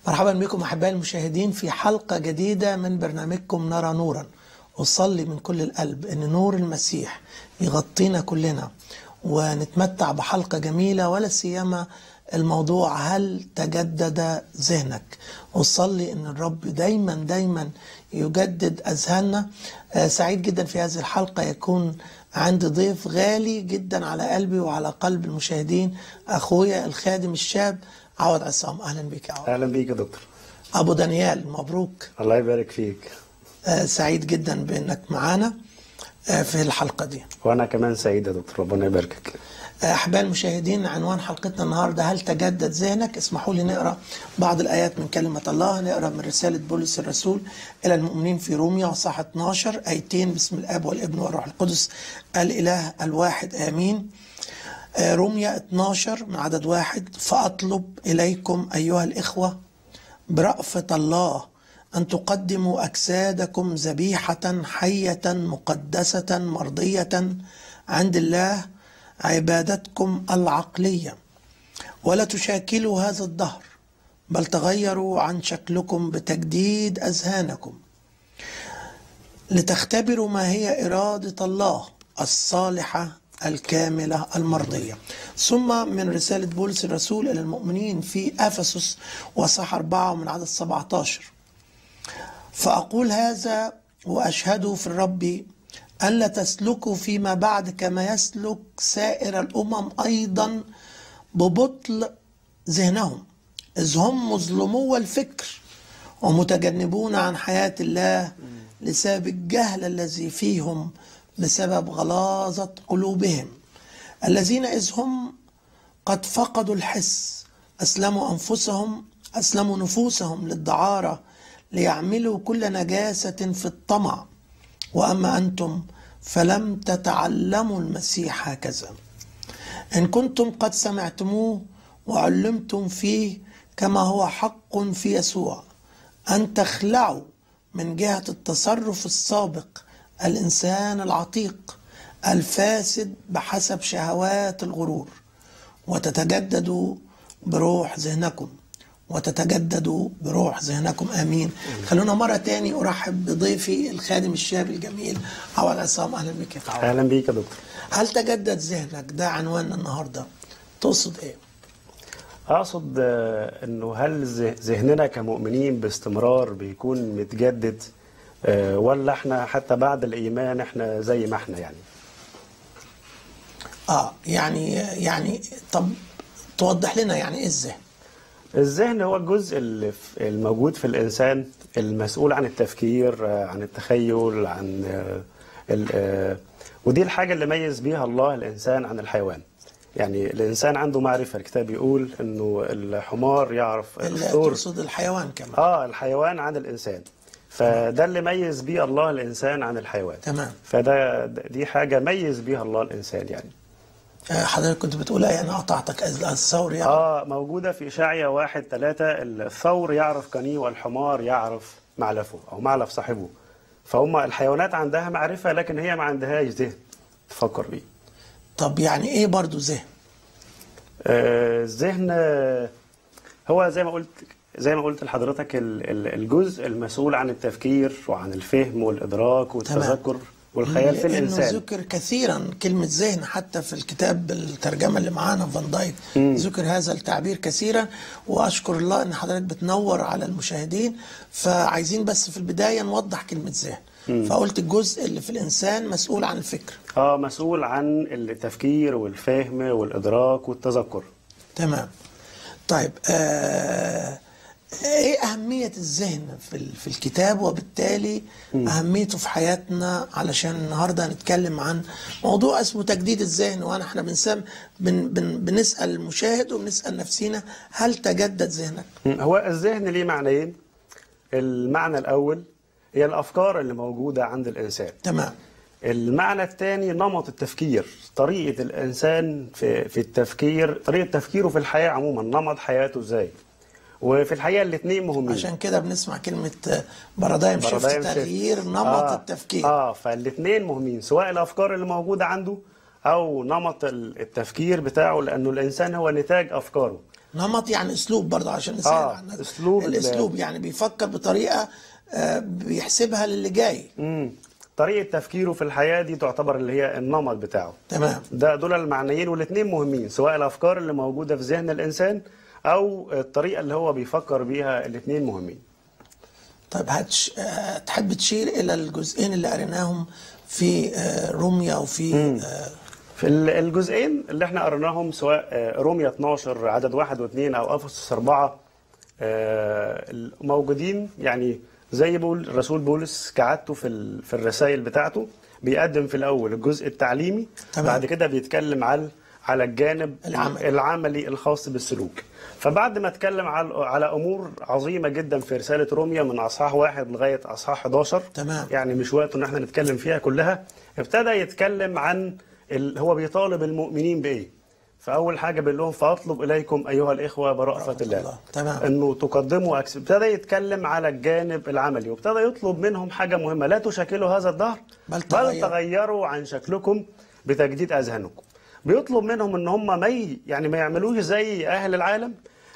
مرحبا بكم احبائي المشاهدين في حلقه جديده من برنامجكم نرى نورا اصلي من كل القلب ان نور المسيح يغطينا كلنا ونتمتع بحلقه جميله ولا سيما الموضوع هل تجدد ذهنك وصلي ان الرب دايما دايما يجدد اذهاننا آه، سعيد جدا في هذه الحلقه يكون عندي ضيف غالي جدا على قلبي وعلى قلب المشاهدين اخويا الخادم الشاب عوض عصام اهلا بك يا عوض اهلا بيك يا دكتور ابو دانيال مبروك الله يبارك فيك آه، سعيد جدا بانك معانا آه، في الحلقه دي وانا كمان سعيد يا دكتور ربنا يباركك أحباء المشاهدين عنوان حلقتنا النهاردة هل تجدد ذهنك اسمحوا لي نقرأ بعض الآيات من كلمة الله نقرأ من رسالة بولس الرسول إلى المؤمنين في روميا وصح 12 آيتين باسم الآب والابن والروح القدس الإله الواحد آمين آه، روميا 12 من عدد واحد فأطلب إليكم أيها الإخوة برأفة الله أن تقدموا أجسادكم ذبيحة حية مقدسة مرضية عند الله عبادتكم العقلية ولا تشاكلوا هذا الدهر بل تغيروا عن شكلكم بتجديد أذهانكم لتختبروا ما هي إرادة الله الصالحة الكاملة المرضية ثم من رسالة بولس الرسول إلى المؤمنين في أفسس وصح أربعة من عدد 17 فأقول هذا وأشهد في الرب ألا تسلكوا فيما بعد كما يسلك سائر الأمم أيضا ببطل ذهنهم إذ هم مظلمو الفكر ومتجنبون عن حياة الله لسبب الجهل الذي فيهم بسبب غلاظة قلوبهم الذين إذ هم قد فقدوا الحس أسلموا أنفسهم أسلموا نفوسهم للدعارة ليعملوا كل نجاسة في الطمع واما انتم فلم تتعلموا المسيح هكذا ان كنتم قد سمعتموه وعلمتم فيه كما هو حق في يسوع ان تخلعوا من جهه التصرف السابق الانسان العتيق الفاسد بحسب شهوات الغرور وتتجددوا بروح ذهنكم وتتجددوا بروح ذهنكم امين خلونا مره تاني ارحب بضيفي الخادم الشاب الجميل عوض عصام اهلا بك يا عوض. اهلا بيك يا دكتور هل تجدد ذهنك ده عنواننا النهارده تقصد ايه اقصد آه، انه هل ذه- ذهننا كمؤمنين باستمرار بيكون متجدد آه، ولا احنا حتى بعد الايمان احنا زي ما احنا يعني اه يعني يعني طب توضح لنا يعني ايه الذهن الذهن هو الجزء اللي في- الموجود في الانسان المسؤول عن التفكير آه، عن التخيل عن آه، ال- آه، ودي الحاجه اللي ميز بيها الله الانسان عن الحيوان يعني الانسان عنده معرفه الكتاب يقول انه الحمار يعرف اللي الثور تقصد الحيوان كمان اه الحيوان عن الانسان فده اللي ميز بيه الله الانسان عن الحيوان تمام فده دي حاجه ميز بيها الله الانسان يعني آه، حضرتك كنت بتقول ايه انا قطعتك الثور يعني اه موجوده في اشعيا واحد ثلاثة الثور يعرف قنيه والحمار يعرف معلفه او معلف صاحبه فهم الحيوانات عندها معرفه لكن هي ما عندهاش ذهن تفكر بيه طب يعني ايه برضو ذهن آه، الذهن آه، هو زي ما قلت زي ما قلت لحضرتك ال- ال- الجزء المسؤول عن التفكير وعن الفهم والادراك والتذكر والخيال في لأنه الانسان ذكر كثيرا كلمة ذهن حتى في الكتاب الترجمة اللي معانا فان دايك ذكر هذا التعبير كثيرا وأشكر الله أن حضرتك بتنور على المشاهدين فعايزين بس في البداية نوضح كلمة ذهن فقلت الجزء اللي في الإنسان مسؤول عن الفكر اه مسؤول عن التفكير والفهم والادراك والتذكر تمام طيب آه ايه اهميه الذهن في ال- في الكتاب وبالتالي اهميته في حياتنا علشان النهارده هنتكلم عن موضوع اسمه تجديد الذهن وانا احنا بنسم بن بن بنسال المشاهد وبنسال نفسينا هل تجدد ذهنك؟ مم. هو الذهن ليه معنيين المعنى الاول هي الافكار اللي موجوده عند الانسان تمام المعنى الثاني نمط التفكير طريقة الإنسان في, في التفكير طريقة تفكيره في الحياة عموما نمط حياته إزاي وفي الحقيقة الاثنين مهمين عشان كده بنسمع كلمه آه، بارادايم شيفت بارادايم شيفت. تغيير نمط آه التفكير اه فالاثنين مهمين سواء الافكار اللي موجوده عنده او نمط ال- التفكير بتاعه لانه الانسان هو نتاج افكاره نمط يعني اسلوب برضه عشان نسهل آه، على الناس. أسلوب ال- الاسلوب يعني بيفكر بطريقه آه، بيحسبها للي جاي مم. طريقه تفكيره في الحياه دي تعتبر اللي هي النمط بتاعه تمام ده دول المعنيين والاثنين مهمين سواء الافكار اللي موجوده في ذهن الانسان او الطريقه اللي هو بيفكر بيها الاثنين مهمين طيب هتش... آه، تحب تشير الى الجزئين اللي قريناهم في آه، روميا وفي آه، في ال- الجزئين اللي احنا قريناهم سواء آه، روميا 12 عدد واحد واثنين او افسس اربعه آه، موجودين يعني زي بقول الرسول بولس كعادته في ال- في الرسائل بتاعته بيقدم في الاول الجزء التعليمي تمام. بعد كده بيتكلم على على الجانب العملي. العملي الخاص بالسلوك فبعد ما اتكلم على على امور عظيمه جدا في رساله روميا من اصحاح واحد لغايه اصحاح 11 تمام. يعني مش وقت ان احنا نتكلم فيها كلها ابتدى يتكلم عن ال... هو بيطالب المؤمنين بايه فاول حاجه بيقول لهم فاطلب اليكم ايها الاخوه برأفه الله, الله. تمام. انه تقدموا أكس... ابتدى يتكلم على الجانب العملي وابتدى يطلب منهم حاجه مهمه لا تشكلوا هذا الدهر بل بل تغيروا. تغيروا عن شكلكم بتجديد اذهانكم بيطلب منهم ان هم ما ي... يعني ما يعملوش زي اهل العالم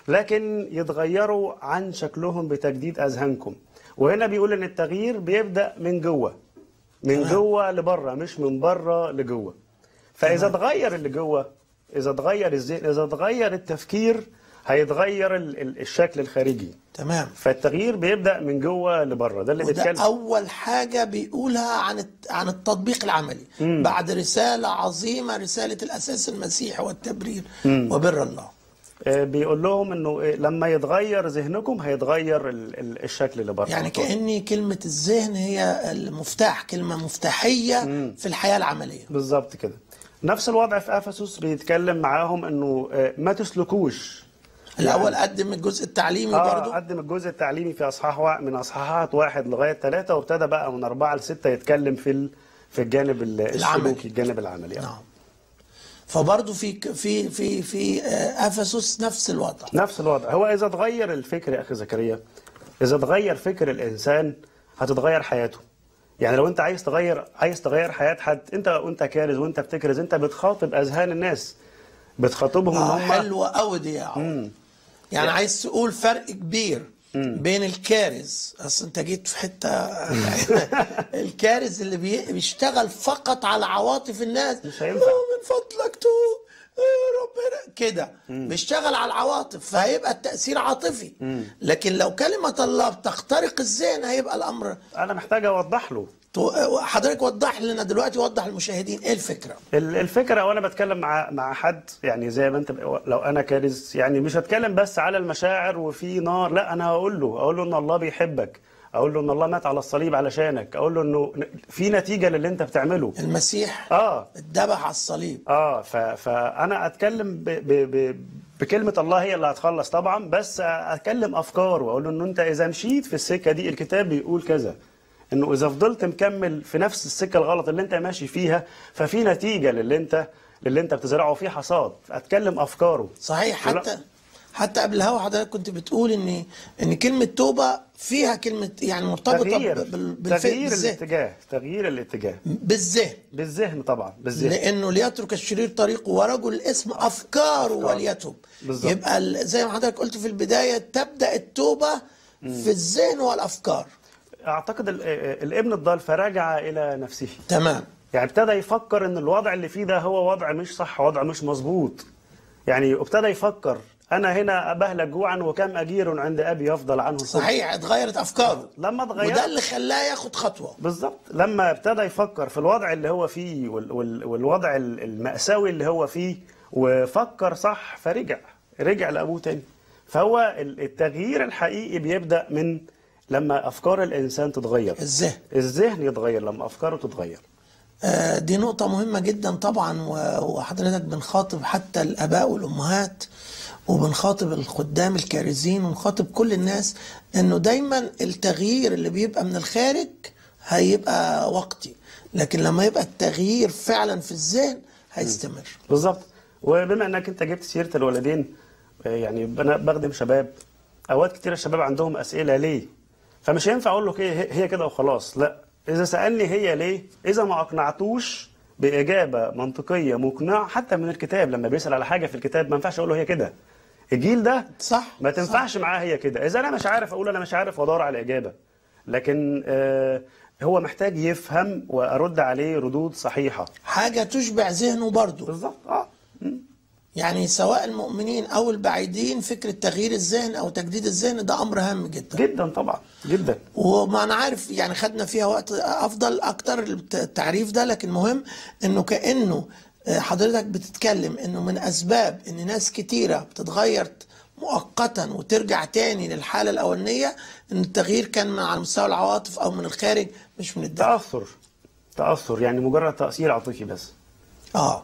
لكن يتغيروا عن شكلهم بتجديد اذهانكم وهنا بيقول ان التغيير بيبدا من جوه من تمام. جوه لبره مش من بره لجوه فاذا اتغير اللي جوه اذا اتغير الذهن اذا اتغير التفكير هيتغير ال... ال- الشكل الخارجي تمام فالتغيير بيبدا من جوه لبره ده اللي وده بيتكلم اول حاجه بيقولها عن الت- عن التطبيق العملي بعد رساله عظيمه رساله الاساس المسيحي والتبرير وبر الله آه، بيقول لهم انه آه، لما يتغير ذهنكم هيتغير ال- ال- الشكل اللي بره يعني كاني كلمه الذهن هي المفتاح كلمه مفتاحيه في الحياه العمليه بالظبط كده نفس الوضع في افسس بيتكلم معاهم انه آه، ما تسلكوش الاول قدم الجزء التعليمي اه برضو قدم الجزء التعليمي في اصحاح وا- من اصحاحات واحد لغايه ثلاثه وابتدى بقى من اربعه لسته يتكلم في ال- في الجانب ال- العملي. السلوكي الجانب العملي يعني. نعم فبرضو في ك- في في في آه، افسس نفس الوضع نفس الوضع هو اذا اتغير الفكر يا اخي زكريا اذا اتغير فكر الانسان هتتغير حياته يعني لو انت عايز تغير عايز تغير حياه حد انت وانت كارز وانت بتكرز انت بتخاطب اذهان الناس بتخاطبهم اه ان هم حلوه قوي دي يا عمر. يعني عايز تقول فرق كبير بين الكارز اصل انت جيت في حته الكارز اللي بي- بيشتغل فقط على عواطف الناس مش هينفع. "آه، من فضلك تو آه، ربنا كده بيشتغل على العواطف فهيبقى التاثير عاطفي لكن لو كلمه الله بتخترق الذهن هيبقى الامر انا محتاج اوضح له تو- حضرتك وضح لنا دلوقتي وضح للمشاهدين ايه الفكره ال- الفكره وانا بتكلم مع مع حد يعني زي ما انت ب- لو انا كارز يعني مش هتكلم بس على المشاعر وفي نار لا انا هقول له اقول له ان الله بيحبك اقول له ان الله مات على الصليب علشانك اقول له انه ن- في نتيجه للي انت بتعمله المسيح اه اتذبح على الصليب اه ف... فانا اتكلم ب... ب... ب... بكلمه الله هي اللي هتخلص طبعا بس اتكلم افكار واقول له انه انت اذا مشيت في السكه دي الكتاب بيقول كذا انه اذا فضلت مكمل في نفس السكه الغلط اللي انت ماشي فيها ففي نتيجه للي انت للي انت بتزرعه في حصاد اتكلم افكاره صحيح ولا- حتى حتى قبل الهوا حضرتك كنت بتقول ان ان كلمه توبه فيها كلمه يعني مرتبطه تغيير ب- بال- بالف- تغيير بالذهن الاتجاه تغيير الاتجاه بالذهن بالذهن طبعا بالذهن لانه ليترك الشرير طريقه ورجل الاسم افكاره وليتوب بالظبط. يبقى ال- زي ما حضرتك قلت في البدايه تبدا التوبه في الذهن والافكار اعتقد ال- الابن الضال فرجع الى نفسه تمام يعني ابتدى يفكر ان الوضع اللي فيه ده هو وضع مش صح وضع مش مظبوط يعني ابتدى يفكر انا هنا بهلك جوعا وكم اجير عند ابي يفضل عنه الصبح صحيح اتغيرت افكاره لما اتغيرت وده اللي خلاه ياخد خطوه بالظبط لما ابتدى يفكر في الوضع اللي هو فيه وال وال والوضع ال- المأساوي اللي هو فيه وفكر صح فرجع رجع لأبوه تاني فهو ال- التغيير الحقيقي بيبدأ من لما أفكار الإنسان تتغير الذهن الذهن يتغير لما أفكاره تتغير آه، دي نقطة مهمة جدا طبعا و- وحضرتك بنخاطب حتى الآباء والأمهات وبنخاطب الخدام الكارزين ونخاطب كل الناس إنه دايما التغيير اللي بيبقى من الخارج هيبقى وقتي لكن لما يبقى التغيير فعلا في الذهن هيستمر بالظبط وبما انك انت جبت سيره الوالدين آه، يعني انا بخدم شباب اوقات كتير الشباب عندهم اسئله ليه فمش هينفع اقول له كده هي هي كده وخلاص لا اذا سالني هي ليه اذا ما اقنعتوش باجابه منطقيه مقنعه حتى من الكتاب لما بيسال على حاجه في الكتاب ما ينفعش اقول له هي كده الجيل ده صح ما صح. تنفعش معاه هي كده اذا انا مش عارف اقول انا مش عارف وادور على الاجابه لكن آه هو محتاج يفهم وارد عليه ردود صحيحه حاجة تشبع ذهنه برضه بالظبط اه يعني سواء المؤمنين أو البعيدين فكرة تغيير الذهن أو تجديد الذهن ده أمر هام جدا جدا طبعا جدا وما أنا عارف يعني خدنا فيها وقت أفضل أكتر التعريف ده لكن مهم إنه كأنه حضرتك بتتكلم إنه من أسباب إن ناس كتيرة بتتغير مؤقتا وترجع تاني للحالة الأولانية إن التغيير كان من على مستوى العواطف أو من الخارج مش من الداخل تاثر تاثر يعني مجرد تاثير عاطفي بس اه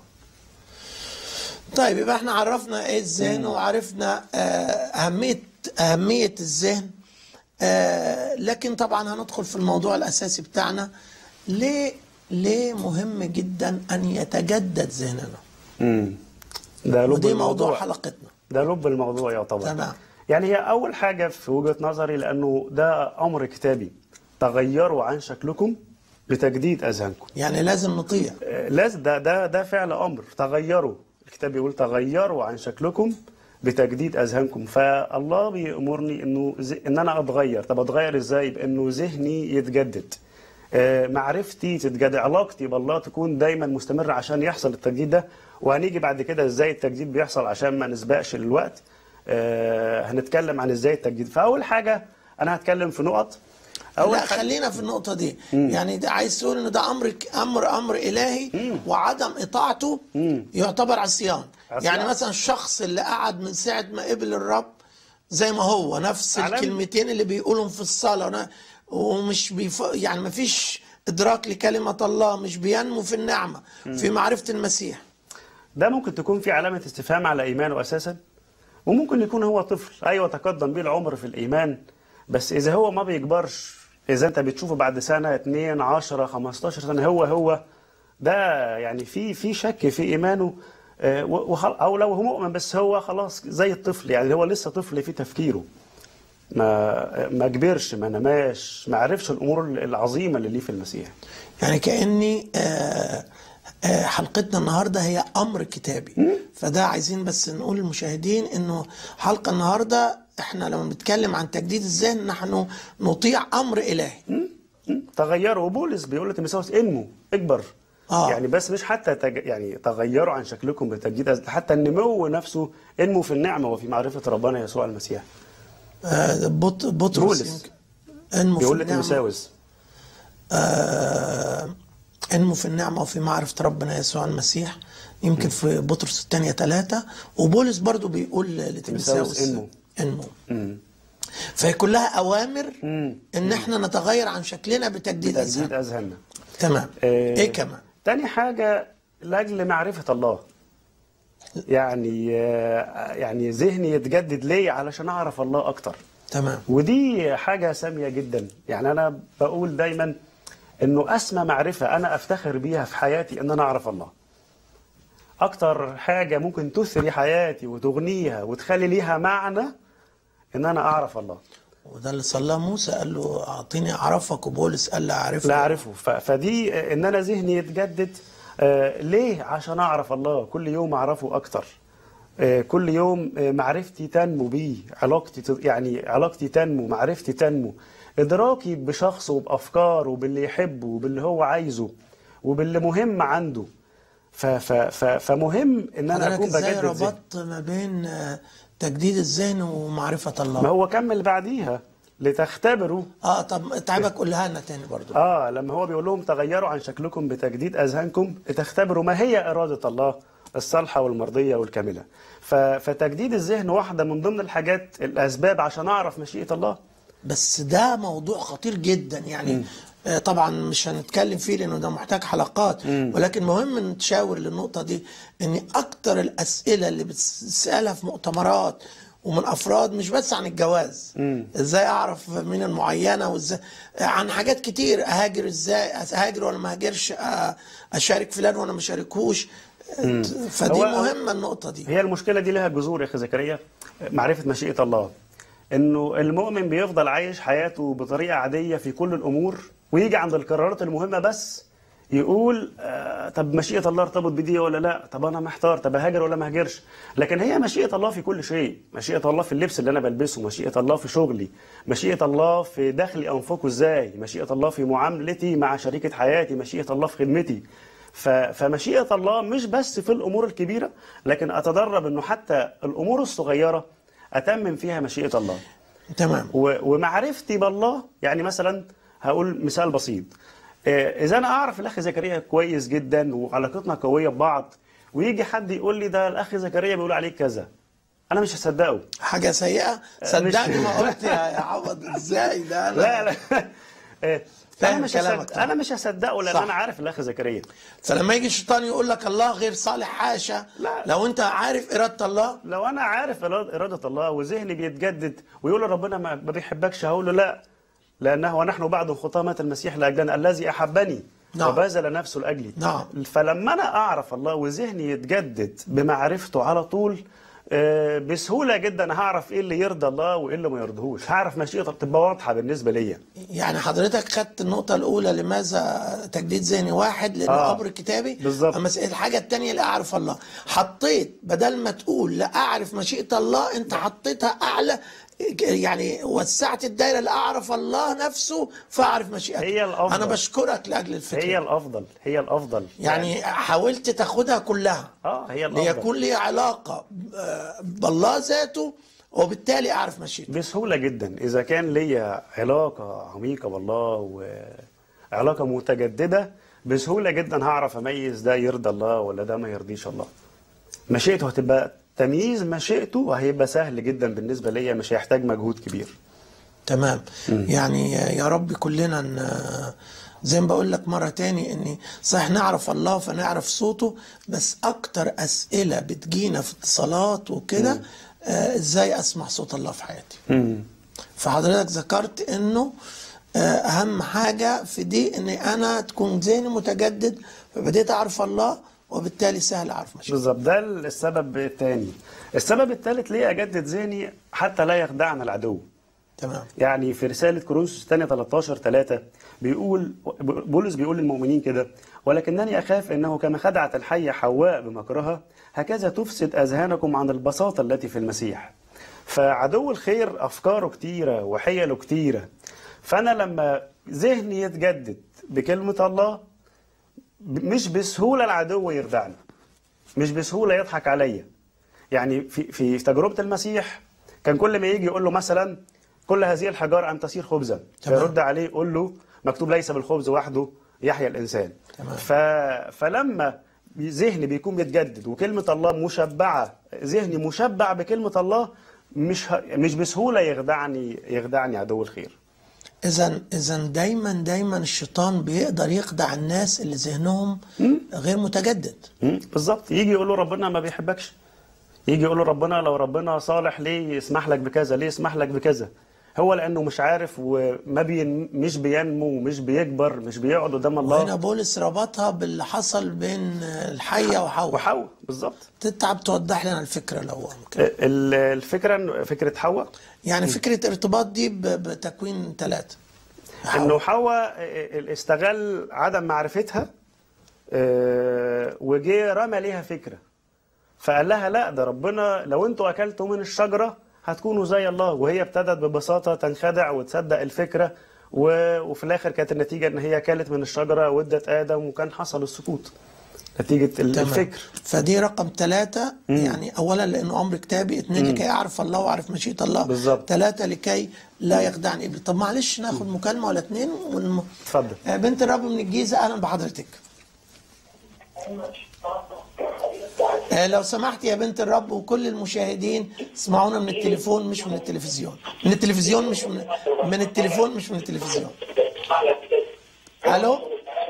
طيب يبقى احنا عرفنا ايه الذهن وعرفنا آه، اهميه اهميه الذهن آه، لكن طبعا هندخل في الموضوع الاساسي بتاعنا ليه ليه مهم جدا ان يتجدد ذهننا امم ده لب ودي موضوع الموضوع حلقتنا ده لب الموضوع يعتبر تمام. يعني هي اول حاجه في وجهه نظري لانه ده امر كتابي تغيروا عن شكلكم بتجديد اذهانكم يعني لازم نطيع آه، لازم ده ده ده فعل امر تغيروا الكتاب بيقول تغيروا عن شكلكم بتجديد اذهانكم فالله بيامرني انه ز- ان انا اتغير طب اتغير ازاي بانه ذهني يتجدد آه، معرفتي تتجدد علاقتي بالله تكون دايما مستمره عشان يحصل التجديد ده وهنيجي بعد كده ازاي التجديد بيحصل عشان ما نسبقش الوقت آه، هنتكلم عن ازاي التجديد فاول حاجه انا هتكلم في نقط اول لا حاجه خلينا في النقطة دي يعني ده عايز تقول ان ده امر امر امر الهي وعدم اطاعته يعتبر عصيان عصيان. يعني مثلا الشخص اللي قعد من ساعة ما قبل الرب زي ما هو نفس علم. الكلمتين اللي بيقولهم في الصلاة نا- ومش بيف... يعني ما فيش ادراك لكلمة الله مش بينمو في النعمة في معرفة المسيح ده ممكن تكون في علامة استفهام على إيمانه أساسا وممكن يكون هو طفل أيوة تقدم بيه العمر في الإيمان بس إذا هو ما بيكبرش إذا أنت بتشوفه بعد سنة 2 10 15 سنة هو هو ده يعني في في شك في إيمانه آه، وخل- أو لو هو مؤمن بس هو خلاص زي الطفل يعني هو لسه طفل في تفكيره ما ما كبرش ما نماش ما عرفش الأمور العظيمة اللي ليه في المسيح يعني كأني آه، آه، حلقتنا النهاردة هي أمر كتابي فده عايزين بس نقول للمشاهدين إنه حلقة النهاردة إحنا لما بنتكلم عن تجديد الذهن نحن نطيع أمر إلهي تغيروا وبولس بيقول لتيموثاوس انمو اكبر آه. يعني بس مش حتى تج... يعني تغيروا عن شكلكم بتجديد أذ- حتى النمو نفسه انمو في النعمه وفي معرفه ربنا يسوع المسيح آه، بط- بطرس بولس. يمكن. انمو في بيقول النعمة لتيموثاوس آه، انمو في النعمة وفي معرفة ربنا يسوع المسيح يمكن في بطرس الثانية ثلاثة وبولس برضو بيقول لتيموثاوس انمو. انمو مم. فهي كلها أوامر مم. إن إحنا نتغير عن شكلنا بتجديد تجديد الذهن اذهاننا تمام آه، إيه كمان تاني حاجه لاجل معرفه الله يعني آه، يعني ذهني يتجدد ليه علشان اعرف الله اكتر تمام ودي حاجة سامية جدا يعني أنا بقول دايما أنه أسمى معرفة أنا أفتخر بيها في حياتي أن أنا أعرف الله أكتر حاجة ممكن تثري حياتي وتغنيها وتخلي ليها معنى أن أنا أعرف الله وده اللي صلاه موسى قال له أعطيني أعرفك وبولس قال لا أعرفه لا أعرفه ف- فدي آه، أن أنا ذهني يتجدد آه، ليه عشان أعرف الله كل يوم أعرفه أكتر آه، كل يوم آه، معرفتي تنمو بيه علاقتي ت- يعني علاقتي تنمو معرفتي تنمو إدراكي بشخصه وبأفكاره وباللي يحبه وباللي هو عايزه وباللي مهم عنده ف ف ف فمهم ان انا حضرتك اكون ازاي بجدد ذهني ربطت ما بين آه، تجديد الذهن ومعرفة ما الله هو كمل بعديها لتختبروا اه طب تعبك قولها لنا تاني برضو اه لما هو بيقول لهم تغيروا عن شكلكم بتجديد اذهانكم لتختبروا ما هي اراده الله الصالحه والمرضيه والكامله ف... فتجديد الذهن واحده من ضمن الحاجات الاسباب عشان اعرف مشيئه الله بس ده موضوع خطير جدا يعني آه، طبعا مش هنتكلم فيه لانه ده محتاج حلقات ولكن مهم نتشاور للنقطه دي ان اكتر الاسئله اللي بتسالها في مؤتمرات ومن افراد مش بس عن الجواز ازاي اعرف مين المعينه وازاي عن حاجات كتير اهاجر ازاي اهاجر ولا ما اهاجرش آه، اشارك فلان ولا ما اشاركهوش آه، فدي هو- مهمه النقطه دي هي المشكله دي لها جذور يا اخي زكريا معرفه مشيئه الله انه المؤمن بيفضل عايش حياته بطريقه عاديه في كل الامور ويجي عند القرارات المهمه بس يقول آه طب مشيئة الله ارتبط بدي ولا لا طب أنا محتار طب أهاجر ولا ما هاجرش لكن هي مشيئة الله في كل شيء مشيئة الله في اللبس اللي أنا بلبسه مشيئة الله في شغلي مشيئة الله في دخلي أنفقه إزاي مشيئة الله في معاملتي مع شريكة حياتي مشيئة الله في خدمتي ف- فمشيئة الله مش بس في الأمور الكبيرة لكن أتدرب أنه حتى الأمور الصغيرة أتمم فيها مشيئة الله تمام و- ومعرفتي بالله يعني مثلا هقول مثال بسيط آه، اذا انا اعرف الاخ زكريا كويس جدا وعلاقتنا قويه ببعض ويجي حد يقول لي ده الاخ زكريا بيقول عليك كذا انا مش هصدقه حاجه سيئه صدقني ما قلت يا يا عوض ازاي ده أنا لا لا آه، انا فاهم مش كلامك هصدق طبعا. انا مش هصدقه لان صح. انا عارف الاخ زكريا فلما يجي الشيطان يقول لك الله غير صالح حاشا لا. لو انت عارف اراده الله لو انا عارف إراد- اراده الله وذهني بيتجدد ويقول لي ربنا ما ما بيحبكش هقول له لا لانه ونحن بعد خطاه مات المسيح لاجلنا الذي احبني نعم. وبذل نفسه لاجلي نعم. فلما انا اعرف الله وذهني يتجدد بمعرفته على طول آه، بسهوله جدا هعرف ايه اللي يرضى الله وايه اللي ما يرضيهوش هعرف مشيئته تبقى واضحه بالنسبه ليا يعني حضرتك خدت النقطة الأولى لماذا تجديد ذهني واحد لأنه آه. أمر كتابي بالظبط. أما الحاجة التانية لا أعرف الله حطيت بدل ما تقول لا أعرف مشيئة الله أنت حطيتها أعلى يعني وسعت الدايرة لأعرف الله نفسه فأعرف مشيئته هي الأفضل. أنا بشكرك لأجل الفكرة هي الافضل هي الافضل يعني حاولت تاخدها كلها اه هي الافضل ليكون لي علاقة آه، بالله ذاته وبالتالي أعرف مشيئته بسهولة جدا إذا كان ليا علاقة عميقة بالله وعلاقة متجددة بسهولة جدا هعرف أميز ده يرضى الله ولا ده ما يرضيش الله مشيئته هتبقى تمييز مشيئته هيبقى سهل جدا بالنسبة ليا مش هيحتاج مجهود كبير تمام يعني يا رب كلنا ن- زي ما بقول لك مرة تاني اني صحيح نعرف الله فنعرف صوته بس اكتر اسئلة بتجينا في اتصالات وكده آه، ازاي اسمع صوت الله في حياتي فحضرتك ذكرت انه آه، اهم حاجة في دي ان انا تكون ذهني متجدد فبديت اعرف الله وبالتالي سهل اعرف مشيئته بالظبط ده السبب الثاني السبب الثالث ليه أجدد ذهني حتى لا يخدعنا العدو تمام يعني في رسالة كورنثوس الثانية 13 3 بيقول بولس بيقول للمؤمنين كده ولكنني أخاف أنه كما خدعت الحية حواء بمكرها هكذا تفسد أذهانكم عن البساطة التي في المسيح فعدو الخير أفكاره كتيرة وحيله كتيرة فأنا لما ذهني يتجدد بكلمة الله مش بسهولة العدو يخدعني مش بسهولة يضحك عليا يعني في في تجربة المسيح كان كل ما يجي يقول له مثلا كل هذه الحجار أن تصير خبزا تمام. فيرد عليه يقول له مكتوب ليس بالخبز وحده يحيا الإنسان تمام. ف... فلما ذهني بيكون بيتجدد وكلمة الله مشبعة ذهني مشبع بكلمة الله مش ه... مش بسهولة يخدعني يخدعني عدو الخير اذا اذا دايما دايما الشيطان بيقدر يخدع الناس اللي ذهنهم غير متجدد مم، بالظبط يجي يقول له ربنا ما بيحبكش يجي يقول له ربنا لو ربنا صالح ليه يسمح لك بكذا ليه يسمح لك بكذا هو لانه مش عارف وما بين مش بينمو مش بيكبر مش بيقعد قدام وهنا الله بولس ربطها باللي حصل بين الحية وحواء وحواء بالظبط تتعب توضح لنا الفكرة لو ممكن ال- الفكره إنه- فكره حواء يعني فكرة ارتباط دي ب- بتكوين ثلاثة انه حواء استغل عدم معرفتها آه، وجه رمى ليها فكره فقال لها لا ده ربنا لو انتوا اكلتوا من الشجره هتكونوا زي الله وهي ابتدت ببساطه تنخدع وتصدق الفكره و- وفي الاخر كانت النتيجه ان هي اكلت من الشجره وادت ادم وكان حصل السقوط نتيجه ال- تمام. الفكر فدي رقم ثلاثة يعني أولا لأنه أمر كتابي اثنين لكي أعرف الله وأعرف مشيئة الله بالظبط. ثلاثة لكي لا يخدعني إبليس طب معلش ناخد مكالمة ولا اثنين ونم... اتفضل آه، بنت الرب من الجيزة أهلا بحضرتك آه، لو سمحت يا بنت الرب وكل المشاهدين اسمعونا من التليفون مش من التلفزيون من التلفزيون مش من من التليفون مش من التلفزيون الو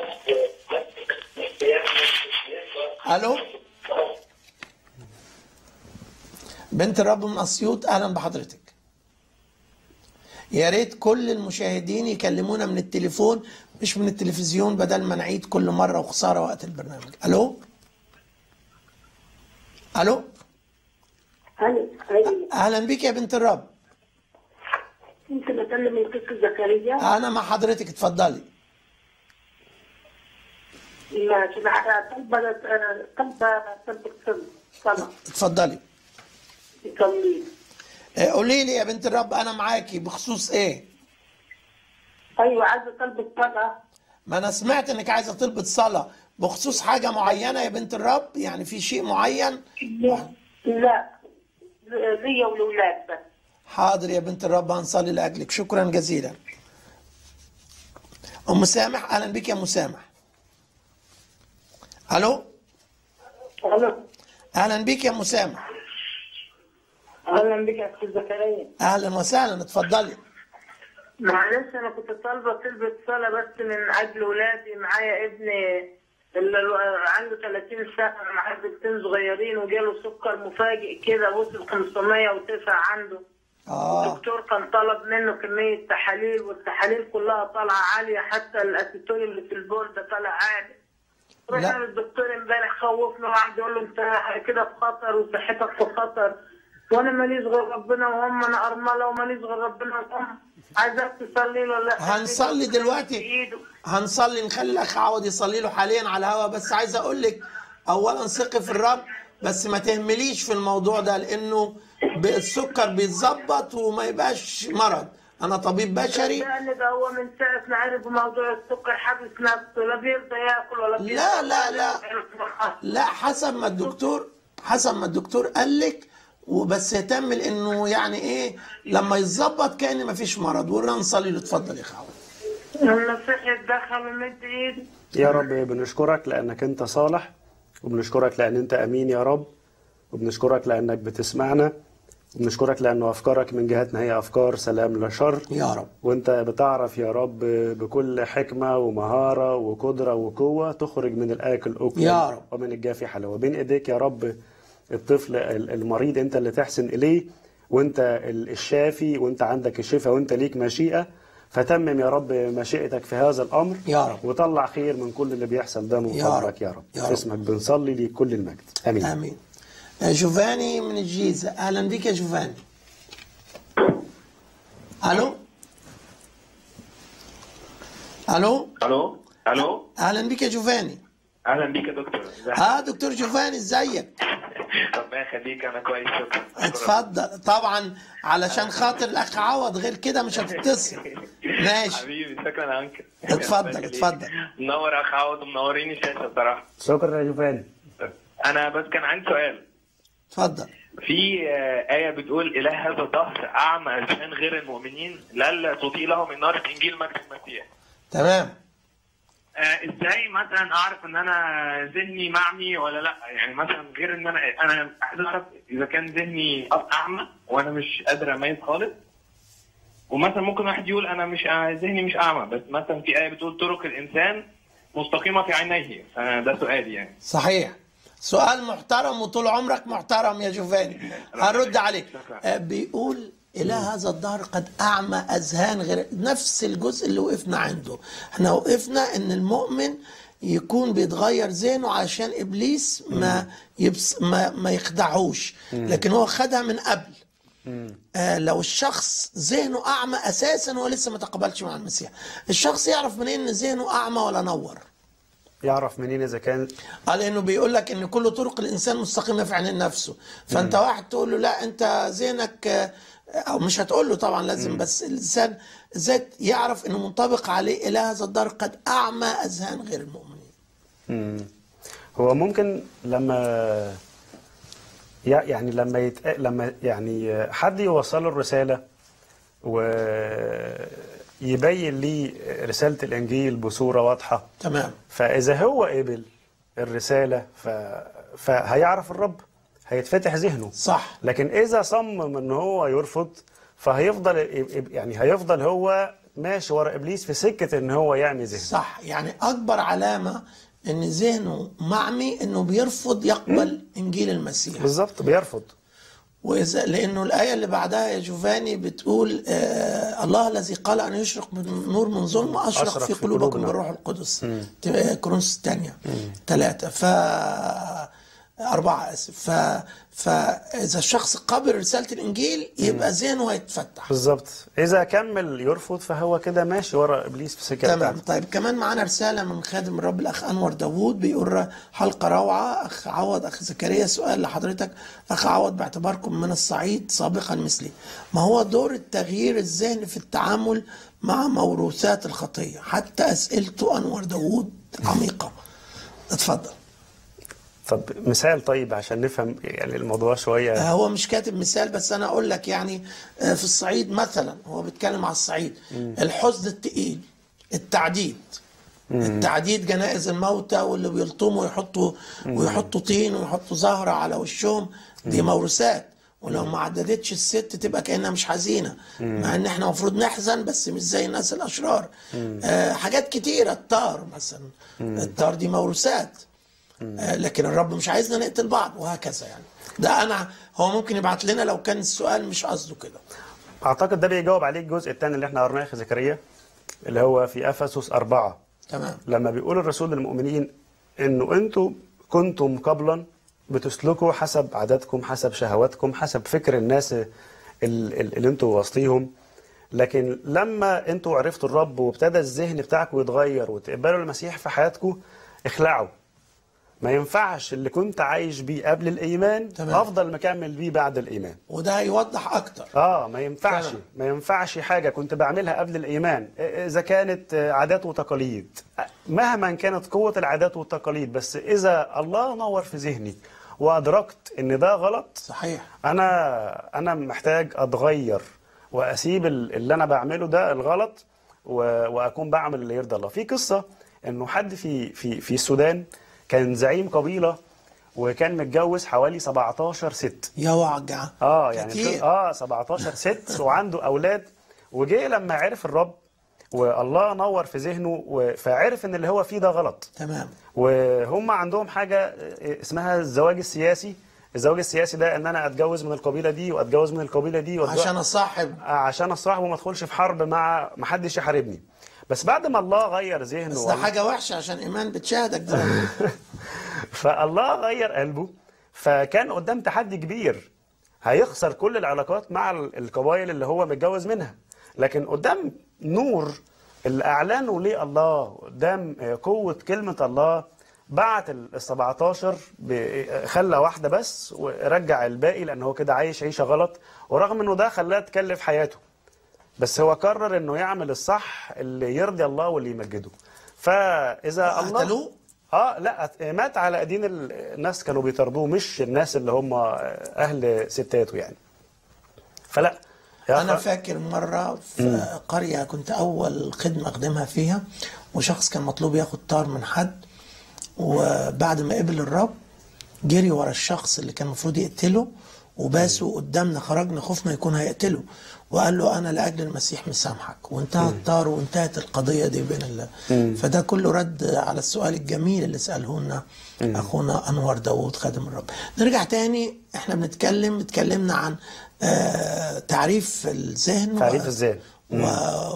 الو بنت الرب من اسيوط اهلا بحضرتك يا ريت كل المشاهدين يكلمونا من التليفون مش من التلفزيون بدل ما نعيد كل مره وخساره وقت البرنامج الو الو هل هل اهلا بيك يا بنت الرب ممكن اكلم القس زكريا انا مع حضرتك اتفضلي ماشي بعد طلبة طلبة طلبة صلاة اتفضلي يصلي آه، قولي لي يا بنت الرب انا معاكي بخصوص ايه أيوة عايزة طلبة صلاة ما انا سمعت انك عايزه تلبط صلاه بخصوص حاجه معينه يا بنت الرب يعني في شيء معين لا لا ليا والأولاد بس حاضر يا بنت الرب هنصلي لاجلك شكرا جزيلا ام سامح اهلا بك يا مسامح الو ألو اهلا بك يا مسامح أهلا بك يا أستاذ زكريا اهلا وسهلا اتفضلي معلش أنا كنت طالبة طلبة صلاة بس من أجل ولادي معايا ابني اللي عنده 30 سنة معاه بنتين صغيرين وجاله سكر مفاجئ كده وصل 509 عنده اه الدكتور كان طلب منه كمية تحاليل والتحاليل كلها طالعة عالية حتى الأسيتون اللي في البول ده طالع عالي رحنا لا. للدكتور امبارح خوفنا وقعد يقول له انت كده في خطر وصحتك في خطر وانا ماليش غير ربنا وهم انا ارمله وماليش غير ربنا وهم عايزاك تصلي له لا هنصلي دلوقتي بايده هنصلي نخلي الاخ عوض يصلي له حاليا على الهوا بس عايز اقول لك اولا ثقي في الرب بس ما تهمليش في الموضوع ده لانه ب- السكر بيتظبط وما يبقاش مرض انا طبيب بشري صدقني ده هو من ساعة ما عرف موضوع السكر حابس نفسه لا بيرضى ياكل ولا بيرضى لا، لا، لا. لا حسب ما الدكتور حسب ما الدكتور قال لك وبس يهتم انه يعني ايه لما يتظبط كان ما فيش مرض ورنا نصلي له اتفضل يا اخ عوض المسيح يتدخل ويمد ايده يا رب بنشكرك لأنك أنت صالح وبنشكرك لأن أنت أمين يا رب وبنشكرك لأنك بتسمعنا وبنشكرك لأن أفكارك من جهتنا هي أفكار سلام لا شر يا رب وانت بتعرف يا رب بكل حكمة ومهارة وقدرة وقوة تخرج من الآكل أكل يا رب. ومن الجافي حلاوة بين إيديك يا رب الطفل ال- المريض انت اللي تحسن إليه وانت ال- الشافي وانت عندك الشفاء وانت ليك مشيئة فتمم يا رب مشيئتك في هذا الأمر يا رب. وطلع خير من كل اللي بيحصل ده من يا فضلك رب. يا رب يا في رب. اسمك بنصلي ليك كل المجد آمين امين آه، جوفاني من الجيزه اهلا بك يا جوفاني الو الو الو الو اهلا بك يا جوفاني اهلا بيك يا دكتور ازيك؟ اه دكتور جوفاني ازيك ربنا يخليك انا كويس شكرا اتفضل طبعا علشان خاطر الاخ عوض غير كده مش هتتصل ماشي حبيبي شكرا يا انكل اتفضل، ربنا يخليك. اتفضل. منور يا اخ عوض ومنورين الشاشه بصراحه شكرا يا جوفاني انا بس كان عندي سؤال اتفضل في آه، آية بتقول إله هذا الدهر أعمى أذهان غير المؤمنين لئلا تضيء لهم النار في إنجيل مجد المسيح. تمام آه، إزاي مثلا أعرف إن أنا ذهني معمي ولا لأ؟ يعني مثلا غير إن أنا أنا عايز أعرف إذا كان ذهني أعمى وأنا مش قادر أميز خالص. ومثلا ممكن واحد يقول أنا مش آه، ذهني مش أعمى بس مثلا في آية بتقول طرق الإنسان مستقيمة في عينيه فده سؤالي يعني. صحيح سؤال محترم وطول عمرك محترم يا جوفاني هرد عليك آه، بيقول إله هذا الدهر قد أعمى أذهان غير نفس الجزء اللي وقفنا عنده احنا وقفنا إن المؤمن يكون بيتغير ذهنه عشان إبليس ما يبس ما, ما يخدعوش لكن هو خدها من قبل آه لو الشخص ذهنه أعمى أساسا هو لسه ما تقبلش مع المسيح الشخص يعرف منين إن ذهنه أعمى ولا نور يعرف منين إذا كان قال انه بيقول لك ان كل طرق الانسان مستقيمه في عين نفسه فانت واحد تقول له لا انت ذهنك آه، او مش هتقول له طبعا لازم بس الانسان ذات يعرف انه منطبق عليه الى هذا الدار قد اعمى اذهان غير المؤمنين مم. هو ممكن لما يع- يعني لما يتق... لما يعني حد يوصل له الرسالة ويبين لي رسالة الإنجيل بصورة واضحة تمام فإذا هو قبل الرسالة ف... فهيعرف الرب هيتفتح ذهنه صح لكن إذا صمم إن هو يرفض فهيفضل يعني هيفضل هو ماشي ورا إبليس في سكة إن هو يعمي ذهنه صح يعني اكبر علامه ان ذهنه معمي انه بيرفض يقبل انجيل المسيح بالظبط بيرفض وإذا لأنه الآية اللي بعدها يا جوفاني بتقول آه الله الذي قال أن يشرق من نور من ظلم أشرق, أشرق في في قلوبكم قلوبنا. بالروح القدس ت- كورنثوس الثانية ثلاثة ف أربعة آسف ف... فإذا الشخص قبل رسالة الإنجيل يبقى ذهنه هيتفتح بالظبط اذا كمل يرفض فهو كده ماشي ورا ابليس في السكه تمام بتاعته طيب كمان معانا رسالة من خادم الرب الأخ أنور داوود بيقول حلقة روعة أخ عوض أخ زكريا سؤال لحضرتك أخ عوض باعتباركم من الصعيد سابقا مثلي ما هو دور التغيير الذهني في التعامل مع موروثات الخطية حتى أسئلته أنور داوود عميقة اتفضل طب مثال طيب عشان نفهم يعني الموضوع شويه هو مش كاتب مثال بس انا اقول لك يعني آه، في الصعيد مثلا هو بيتكلم على الصعيد الحزن التقيل التعديد التعديد جنائز الموتى واللي بيلطموا ويحطوا ويحطوا طين ويحطوا زهره على وشهم دي موروثات ولو ما عددتش الست تبقى كانها مش حزينه مع ان احنا المفروض نحزن بس مش زي الناس الاشرار آه حاجات كتيره الطار مثلا الطار دي موروثات آه، لكن الرب مش عايزنا نقتل بعض وهكذا يعني ده انا هو ممكن يبعت لنا لو كان السؤال مش قصده كده اعتقد ده بيجاوب عليه الجزء الثاني اللي احنا قرناه في زكريا اللي هو في افسس أربعة تمام لما بيقول الرسول للمؤمنين انه انتوا كنتم قبلا بتسلكوا حسب عاداتكم حسب شهواتكم حسب فكر الناس ال- ال- اللي انتوا وسطيهم لكن لما انتوا عرفتوا الرب وابتدى الذهن بتاعكم يتغير وتقبلوا المسيح في حياتكم اخلعوا ما ينفعش اللي كنت عايش بيه قبل الايمان تمام. افضل مكمل بيه بعد الايمان وده هيوضح اكتر اه ما ينفعش تمام. ما ينفعش حاجه كنت بعملها قبل الايمان اذا كانت عادات وتقاليد مهما كانت قوه العادات والتقاليد بس اذا الله نور في ذهني وادركت ان ده غلط صحيح انا انا محتاج اتغير واسيب ال- اللي انا بعمله ده الغلط و- واكون بعمل اللي يرضي الله في قصه انه حد في في في السودان كان زعيم قبيله وكان متجوز حوالي 17 ست يا وجع اه يعني كتير. اه 17 ست وعنده اولاد وجه لما عرف الرب والله نور في ذهنه و- فعرف ان اللي هو فيه ده غلط تمام وهم عندهم حاجه اسمها الزواج السياسي الزواج السياسي ده ان انا اتجوز من القبيله دي واتجوز من القبيله دي وأتجوز- عشان اصاحب عشان اصاحب وما ادخلش في حرب مع ما حدش يحاربني بس بعد ما الله غير ذهنه بس ده والله- حاجه وحشه عشان ايمان بتشاهدك دلوقتي فالله غير قلبه فكان قدام تحدي كبير هيخسر كل العلاقات مع ال- القبائل اللي هو متجوز منها لكن قدام نور اللي اعلنه ليه الله قدام آه، قوه كلمه الله بعت ال 17 ب- خلى واحده بس ورجع الباقي لان هو كده عايش عيشه غلط ورغم انه ده خلاه تكلف حياته بس هو قرر انه يعمل الصح اللي يرضي الله واللي يمجده فاذا الله قتلوه؟ اه لا مات على ايدين ال- الناس كانوا بيطردوه مش الناس اللي هم اهل ستاته يعني فلا يا انا أخ- فاكر مره في قريه كنت اول خدمه اخدمها فيها وشخص كان مطلوب ياخد طار من حد وبعد ما قبل الرب جري ورا الشخص اللي كان المفروض يقتله وباسه قدامنا خرجنا خوفنا يكون هيقتله وقال له انا لاجل المسيح مسامحك وانتهى الطار وانتهت القضيه دي بين الله فده كله رد على السؤال الجميل اللي ساله لنا اخونا انور داوود خادم الرب نرجع تاني احنا بنتكلم اتكلمنا عن آه تعريف الذهن تعريف و- الذهن. و...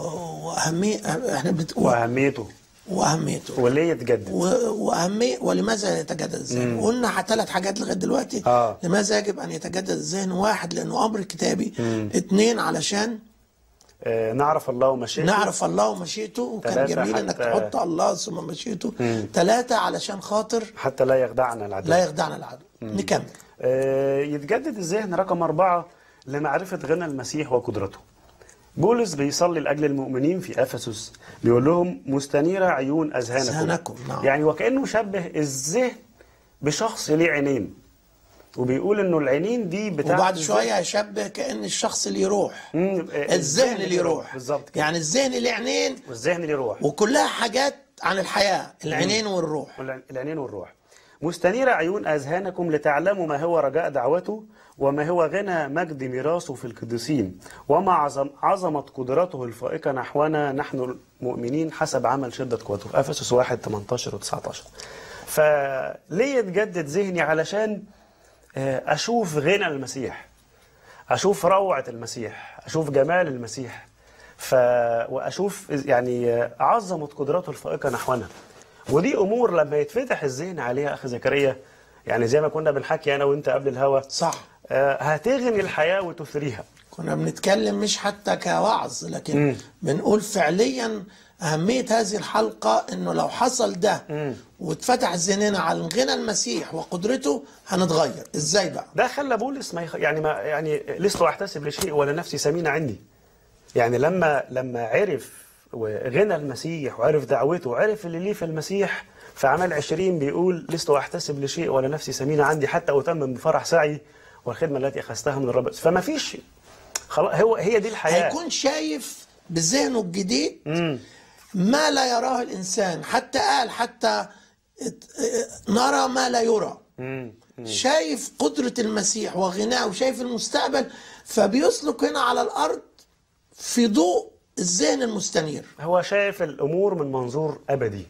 واهميه احنا بت... و... واهميته واهميته وليه يتجدد و- واهميه ولماذا يتجدد الذهن؟ قلنا ثلاث حاجات لغايه دلوقتي آه. لماذا يجب ان يتجدد الذهن؟ واحد لانه امر كتابي، اثنين علشان آه نعرف الله ومشيئته نعرف الله ومشيئته وكان ثلاثة جميل انك حتى- تحط الله ثم مشيئته ثلاثه علشان خاطر حتى لا يخدعنا العدو لا يخدعنا العدو نكمل آه، يتجدد الذهن رقم أربعة لمعرفة غنى المسيح وقدرته بولس بيصلي لأجل المؤمنين في أفسس بيقول لهم مستنيرة عيون أذهانكم أذهانكم، نعم. يعني وكأنه شبه الذهن بشخص ليه عينين وبيقول انه العينين دي بتاعت وبعد الذهن- شويه هيشبه كان الشخص اللي يروح مم، آه، الذهن اللي يروح بالظبط كده يعني الذهن ليه عينين والذهن اللي يروح وكلها حاجات عن الحياه العينين والروح والع- العينين والروح مستنيرة عيون أذهانكم لتعلموا ما هو رجاء دعوته وما هو غنى مجد ميراثه في القديسين وما عظم عظمة قدرته الفائقة نحونا نحن المؤمنين حسب عمل شدة قوته أفسس 1 18 و 19 فليه يتجدد ذهني علشان آه، أشوف غنى المسيح اشوف روعه المسيح اشوف جمال المسيح ف واشوف يعني عظمه قدراته الفائقه نحونا ودي امور لما يتفتح الذهن عليها اخي زكريا يعني زي ما كنا بنحكي انا وانت قبل الهوا صح آه، هتغني الحياه وتثريها كنا بنتكلم مش حتى كوعظ لكن بنقول فعليا أهمية هذه الحلقة إنه لو حصل ده واتفتح ذهننا على غنى المسيح وقدرته هنتغير إزاي بقى؟ ده خلى بولس ما يخ... يعني ما يعني لست احتسب لشيء ولا نفسي سمينه عندي يعني لما لما عرف غنى المسيح وعرف دعوته وعرف اللي ليه في المسيح في عمل عشرين بيقول لست احتسب لشيء ولا نفسي سمينه عندي حتى اتمم بفرح سعي والخدمه التي اخذتها من الرب فما فيش خلاص هو هي دي الحياه هيكون شايف بذهنه الجديد ما لا يراه الإنسان حتى قال حتى ات- اه- نرى ما لا يرى شايف قدرة المسيح وغناه وشايف المستقبل فبيسلك هنا على الأرض في ضوء الذهن المستنير هو شايف الامور من منظور ابدي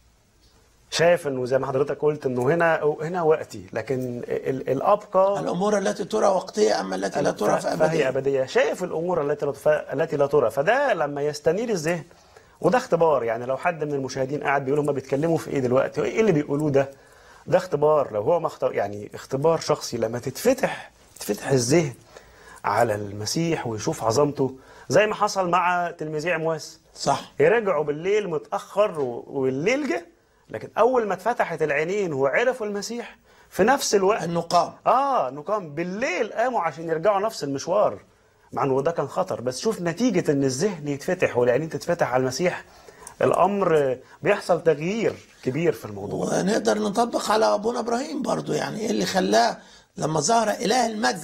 شايف انه زي ما حضرتك قلت انه هنا هنا وقتي لكن ال- الابقى الأمور التي ترى وقتية أما التي لا ترى فهي فأبدية أبدية شايف الأمور التي لا تف- التي لا ترى فده لما يستنير الذهن وده اختبار يعني لو حد من المشاهدين قاعد بيقول هم بيتكلموا في ايه دلوقتي ايه اللي بيقولوه ده ده اختبار لو هو ما اخت- يعني اختبار شخصي لما تتفتح تفتح الذهن على المسيح ويشوف عظمته زي ما حصل مع تلميذي عمواس صح يرجعوا بالليل متأخر و- والليل جه لكن أول ما اتفتحت العينين وعرفوا المسيح في نفس الوقت أنه قام اه انه قام بالليل قاموا عشان يرجعوا نفس المشوار مع انه ده كان خطر بس شوف نتيجة ان الذهن يتفتح والعينين تتفتح على المسيح الامر بيحصل تغيير كبير في الموضوع ونقدر نطبق على ابونا ابراهيم برضو يعني ايه اللي خلاه لما ظهر اله المجد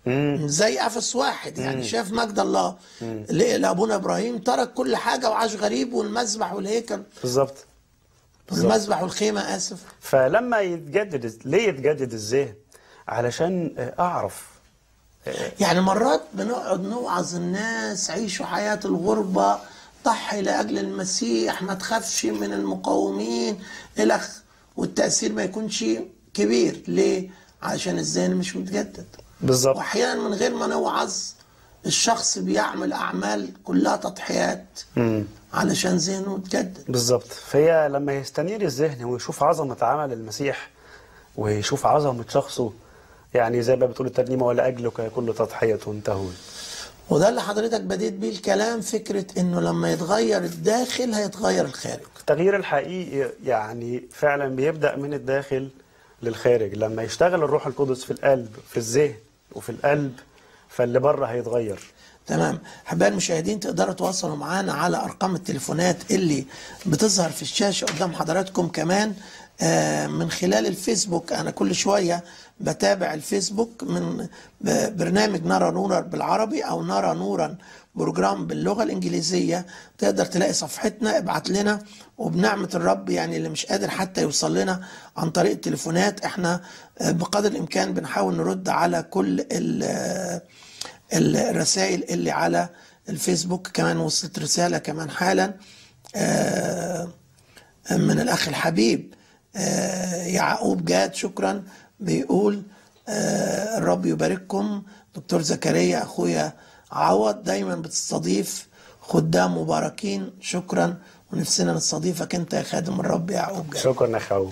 زي افس واحد يعني شاف مجد الله لقى لابونا ابراهيم ترك كل حاجه وعاش غريب والمذبح والهيكل بالظبط والمذبح والخيمه اسف فلما يتجدد ليه يتجدد الذهن علشان آه، اعرف يعني مرات بنقعد نوعظ الناس عيشوا حياه الغربه ضحي لاجل المسيح ما تخافش من المقاومين الخ والتاثير ما يكونش كبير ليه عشان الذهن مش متجدد بالظبط واحيانا من غير ما نوعظ الشخص بيعمل اعمال كلها تضحيات علشان ذهنه يتجدد بالظبط فهي لما يستنير الذهن ويشوف عظمة عمل المسيح ويشوف عظمة شخصه يعني زي ما بتقول الترنيمة ولا أجلك كل تضحية تهون وده اللي حضرتك بديت بيه الكلام فكره انه لما يتغير الداخل هيتغير الخارج التغيير الحقيقي يعني فعلا بيبدأ من الداخل للخارج لما يشتغل الروح القدس في القلب في الذهن وفي القلب فاللي بره هيتغير تمام احبائي المشاهدين تقدروا تواصلوا معانا على ارقام التليفونات اللي بتظهر في الشاشه قدام حضراتكم كمان آه، من خلال الفيسبوك انا كل شويه بتابع الفيسبوك من ب- برنامج نرى نورا بالعربي او نرى نورا بروجرام باللغه الانجليزيه تقدر تلاقي صفحتنا ابعت لنا وبنعمه الرب يعني اللي مش قادر حتى يوصل لنا عن طريق التليفونات احنا آه، بقدر الامكان بنحاول نرد على كل ال- آه، الرسائل اللي على الفيسبوك كمان وصلت رسالة كمان حالا آه، من الأخ الحبيب آه، يعقوب جاد شكرا بيقول آه، الرب يبارككم دكتور زكريا أخويا عوض دايما بتستضيف خدام مباركين شكرا ونفسنا نستضيفك انت يا خادم الرب يا يعقوب جاد شكرا يا خاو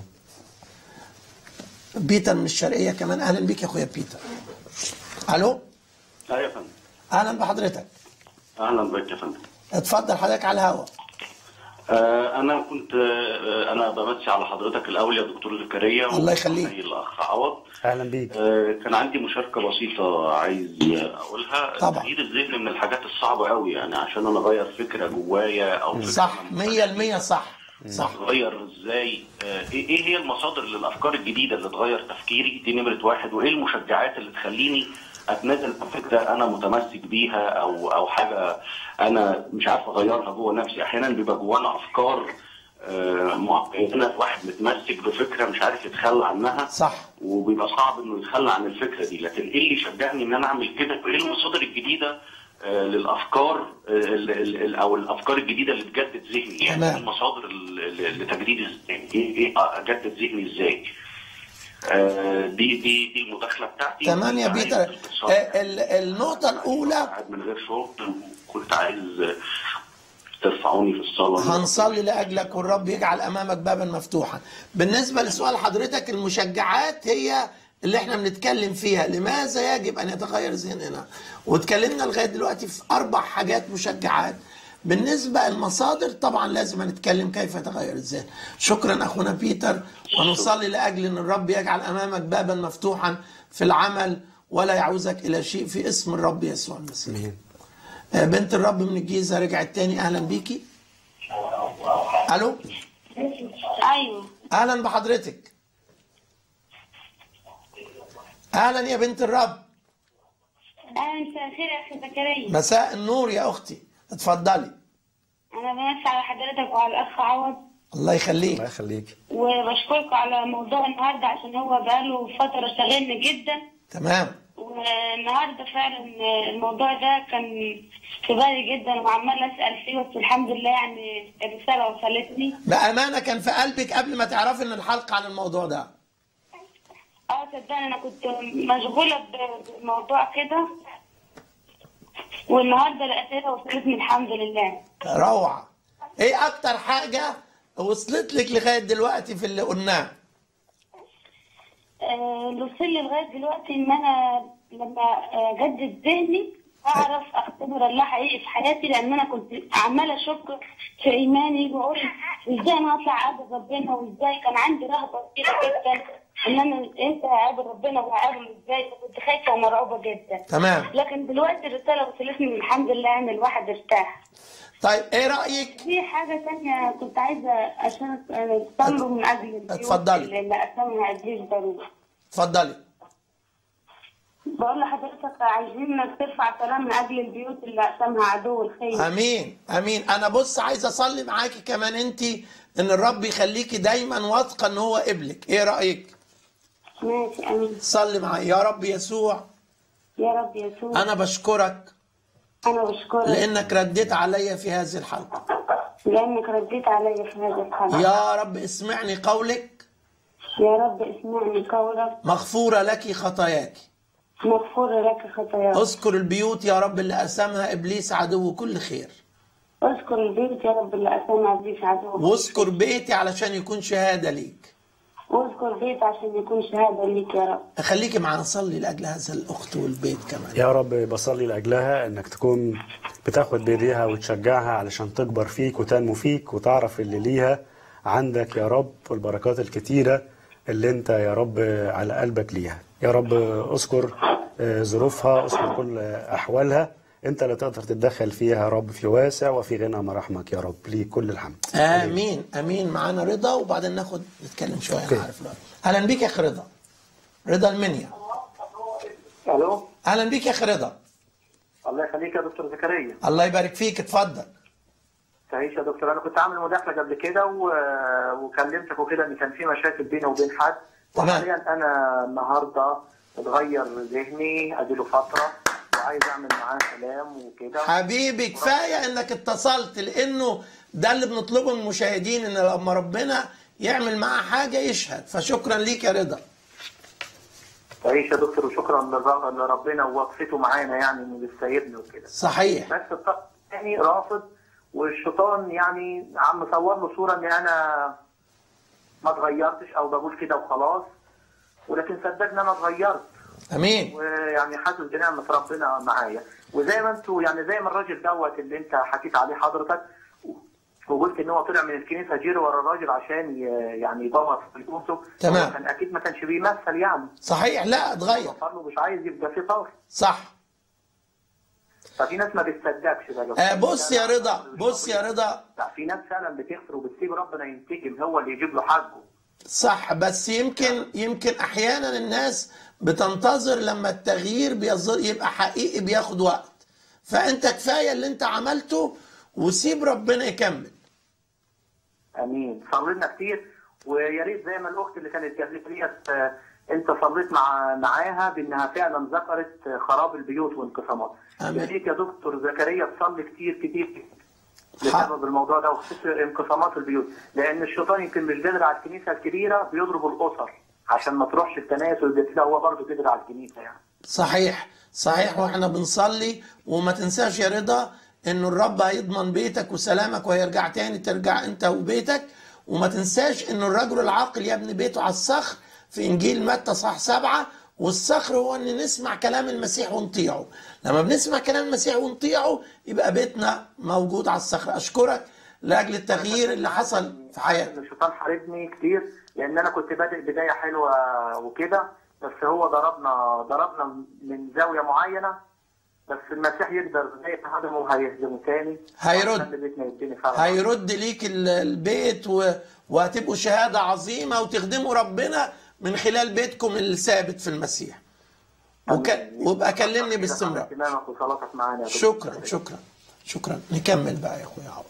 بيتر من الشرقية كمان أهلا بيك يا أخويا بيتر ألو ايوه يا فندم أهلا بحضرتك اهلا بك يا فندم اتفضل حضرتك على الهواء آه انا كنت آه انا بمسي على حضرتك الاول يا دكتور زكريا الله يخليك. وزي الاخ عوض أهلا بيك آه كان عندي مشاركه بسيطه عايز اقولها طبعا. تغيير الذهن من الحاجات الصعبه قوي يعني عشان انا اغير فكره جوايا او فكرة صح أنا مية المية صح صح اتغير ازاي آه، ايه إيه هي المصادر للافكار الجديده اللي تغير تفكيري دي نمره واحد وايه المشجعات اللي تخليني اتنازل عن فكره انا متمسك بيها او او حاجه انا مش عارف اغيرها جوه نفسي احيانا بيبقى جوانا افكار آه، معينه واحد متمسك بفكره مش عارف يتخلى عنها صح وبيبقى صعب انه يتخلى عن الفكره دي لكن ايه اللي شجعني ان انا اعمل كده وايه المصادر الجديده آه، للافكار آه، ال- ال- ال- او الافكار الجديده اللي تجدد ذهني يعني تمام. إيه المصادر ال- ال- لتجديد الذهن ايه ايه اجدد ذهني ازاي آه، دي دي دي المداخله بتاعتي تمام يا كنت بيتر عايز آه، ال- النقطة الأولى قاعد من غير شغل وكنت عايز ترفعوني في الصلاه هنصلي لاجلك والرب يجعل امامك بابا مفتوحا بالنسبه لسؤال حضرتك المشجعات هي اللي احنا بنتكلم فيها لماذا يجب ان يتغير ذهننا واتكلمنا لغايه دلوقتي في اربع حاجات مشجعات بالنسبة المصادر طبعا لازم نتكلم كيف يتغير الذهن شكرا أخونا بيتر ونصلي لأجل أن الرب يجعل أمامك بابا مفتوحا في العمل ولا يعوزك إلى شيء في اسم الرب يسوع المسيح امين آه، بنت الرب من الجيزة رجعت تاني أهلا بيكي ألو ايوه أهلا بحضرتك أهلا يا بنت الرب اهلا مساء الخير يا اخي زكريا مساء النور يا أختي اتفضلي انا بمسي على حضرتك وعلى الاخ عوض الله يخليك الله يخليك وبشكركم على موضوع النهارده عشان هو بقاله فتره شاغلني جدا تمام والنهارده فعلا الموضوع ده كان في بالي جدا وعمال اسال فيه بس الحمد لله يعني الرساله وصلتني بأمانة كان في قلبك قبل ما تعرفي إن الحلقة عن الموضوع ده اه صدقني انا كنت مشغوله ب- بموضوع كده والنهارده الاسئله وصلتني الحمد لله روعة إيه أكتر حاجة وصلت لك لغاية دلوقتي في اللي قلناه آه، اللي وصل لي لغايه دلوقتي ان انا لما آه، اجدد ذهني اعرف اختبر الله حقيقي في حياتي لان انا كنت عماله اشك في ايماني واقول ازاي انا اطلع اقابل ربنا وازاي كان عندي رهبه كتيره جدا ان انا امتى هقابل ربنا وهقابله ازاي فكنت خايفه ومرعوبه جدا تمام لكن دلوقتي الرساله وصلتني الحمد لله ان الواحد ارتاح طيب إيه رأيك في حاجة تانية كنت عايزة عشان تصلوا من أجل البيوت اتفضلي. اللي أسامها إبليس ضروري اتفضلي بقول لحضرتك عايزين ترفع كلام من اجل البيوت اللي اقسمها عدو الخير امين امين انا بص عايز اصلي معاكي كمان انت ان الرب يخليكي دايما واثقه ان هو قبلك ايه رايك ماشي امين صلي معايا يا رب يسوع يا رب يسوع انا بشكرك انا بشكرك لانك رديت عليا في هذه الحلقه لانك رديت علي في هذا الحلقة يا رب اسمعني قولك يا رب اسمعني قولك مغفوره لك خطاياك مغفور لك خطاياك اذكر البيوت يا رب اللي قسمها ابليس عدو كل خير اذكر البيت يا رب اللي اقسمها ابليس عدو واذكر بيتي علشان يكون شهاده ليك واذكر بيت عشان يكون شهادة ليك يا رب خليكي معنا نصلي لاجل هذا الاخت والبيت كمان يا رب بصلي لاجلها انك تكون بتاخد بايديها وتشجعها علشان تكبر فيك وتنمو فيك وتعرف اللي ليها عندك يا رب والبركات الكتيره اللي انت يا رب على قلبك ليها يا رب اذكر آه، ظروفها اذكر كل احوالها انت اللي تقدر تتدخل فيها يا رب في واسع وفي غنى مراحمك يا رب ليك كل الحمد امين امين معانا رضا وبعدين ناخد نتكلم شويه أوكي. انا عارف الوقت. اهلا بيك يا اخي رضا رضا المنيا الو اهلا بيك يا اخي رضا الله يخليك يا دكتور زكريا الله يبارك فيك اتفضل تعيش يا دكتور انا كنت عامل مداخله قبل كده و... وكلمتك وكده ان كان في مشاكل بيني وبين حد تمام. وحاليا انا النهارده اتغير ذهني اديله فتره وعايز اعمل معاه كلام وكده حبيبي كفايه انك اتصلت لانه ده اللي بنطلبه من المشاهدين ان لما ربنا يعمل معاه حاجه يشهد فشكرا ليك يا رضا تعيش يا دكتور وشكرا للر- لربنا ووقفته معانا يعني انه بيسيبني وكده صحيح بس الطرف الثاني رافض والشيطان يعني عم مصور له صوره ان انا ما اتغيرتش او بقول كده وخلاص ولكن صدقني انا اتغيرت امين ويعني حاسس بنعمه ربنا معايا وزي ما انتوا يعني زي ما الراجل دوت اللي انت حكيت عليه حضرتك وقلت ان هو طلع من الكنيسه جري ورا الراجل عشان ي- يعني يبوظ فلوسه تمام. هو كان اكيد ما كانش بيمثل يعني صحيح لا اتغير فقال مش عايز يبقى في طار صح ففي ناس ما بتصدقش ده آه بص يا رضا بص يا رضا لا في ناس فعلا بتخسر وبتسيب ربنا ينتقم هو اللي يجيب له حقه صح بس يمكن يمكن احيانا الناس بتنتظر لما التغيير بيظهر يبقى حقيقي بياخد وقت فانت كفايه اللي انت عملته وسيب ربنا يكمل امين صلينا كتير ويا ريت زي ما الاخت اللي كانت قبل ديت آه، انت صليت مع معاها بانها فعلا ذكرت آه، خراب البيوت وانقسامات آمين. يا ريت يا دكتور زكريا تصلي كتير كتير حق. بسبب الموضوع ده وخصوصا انقسامات البيوت لان الشيطان يمكن مش قادر على الكنيسه الكبيره بيضرب الاسر عشان ما تروحش الكنائس ويبقى كده هو برضه قادر على الكنيسه يعني صحيح صحيح واحنا بنصلي وما تنساش يا رضا انه الرب هيضمن بيتك وسلامك وهيرجع تاني ترجع انت وبيتك وما تنساش انه الرجل العاقل يبني بيته على الصخر في انجيل متى صح سبعة والصخر هو ان نسمع كلام المسيح ونطيعه لما بنسمع كلام المسيح ونطيعه يبقى بيتنا موجود على الصخر اشكرك لاجل التغيير اللي حصل في حياتك الشيطان حاربني كتير لان انا كنت بادئ بدايه حلوه وكده بس هو ضربنا ضربنا من زاويه معينه بس المسيح يقدر زي ما هدمه وهيهزمه تاني هيرد. وهيخلي بيتنا يديني فعلا هيرد ليك ال- البيت و... وهتبقوا شهادة عظيمة وتخدموا ربنا من خلال بيتكم الثابت في المسيح وك... وابقى كلمني باستمرار اهتمامك وصلاتك معانا يا دكتور. شكرا شكرا شكرا نكمل بقى يا اخويا عوض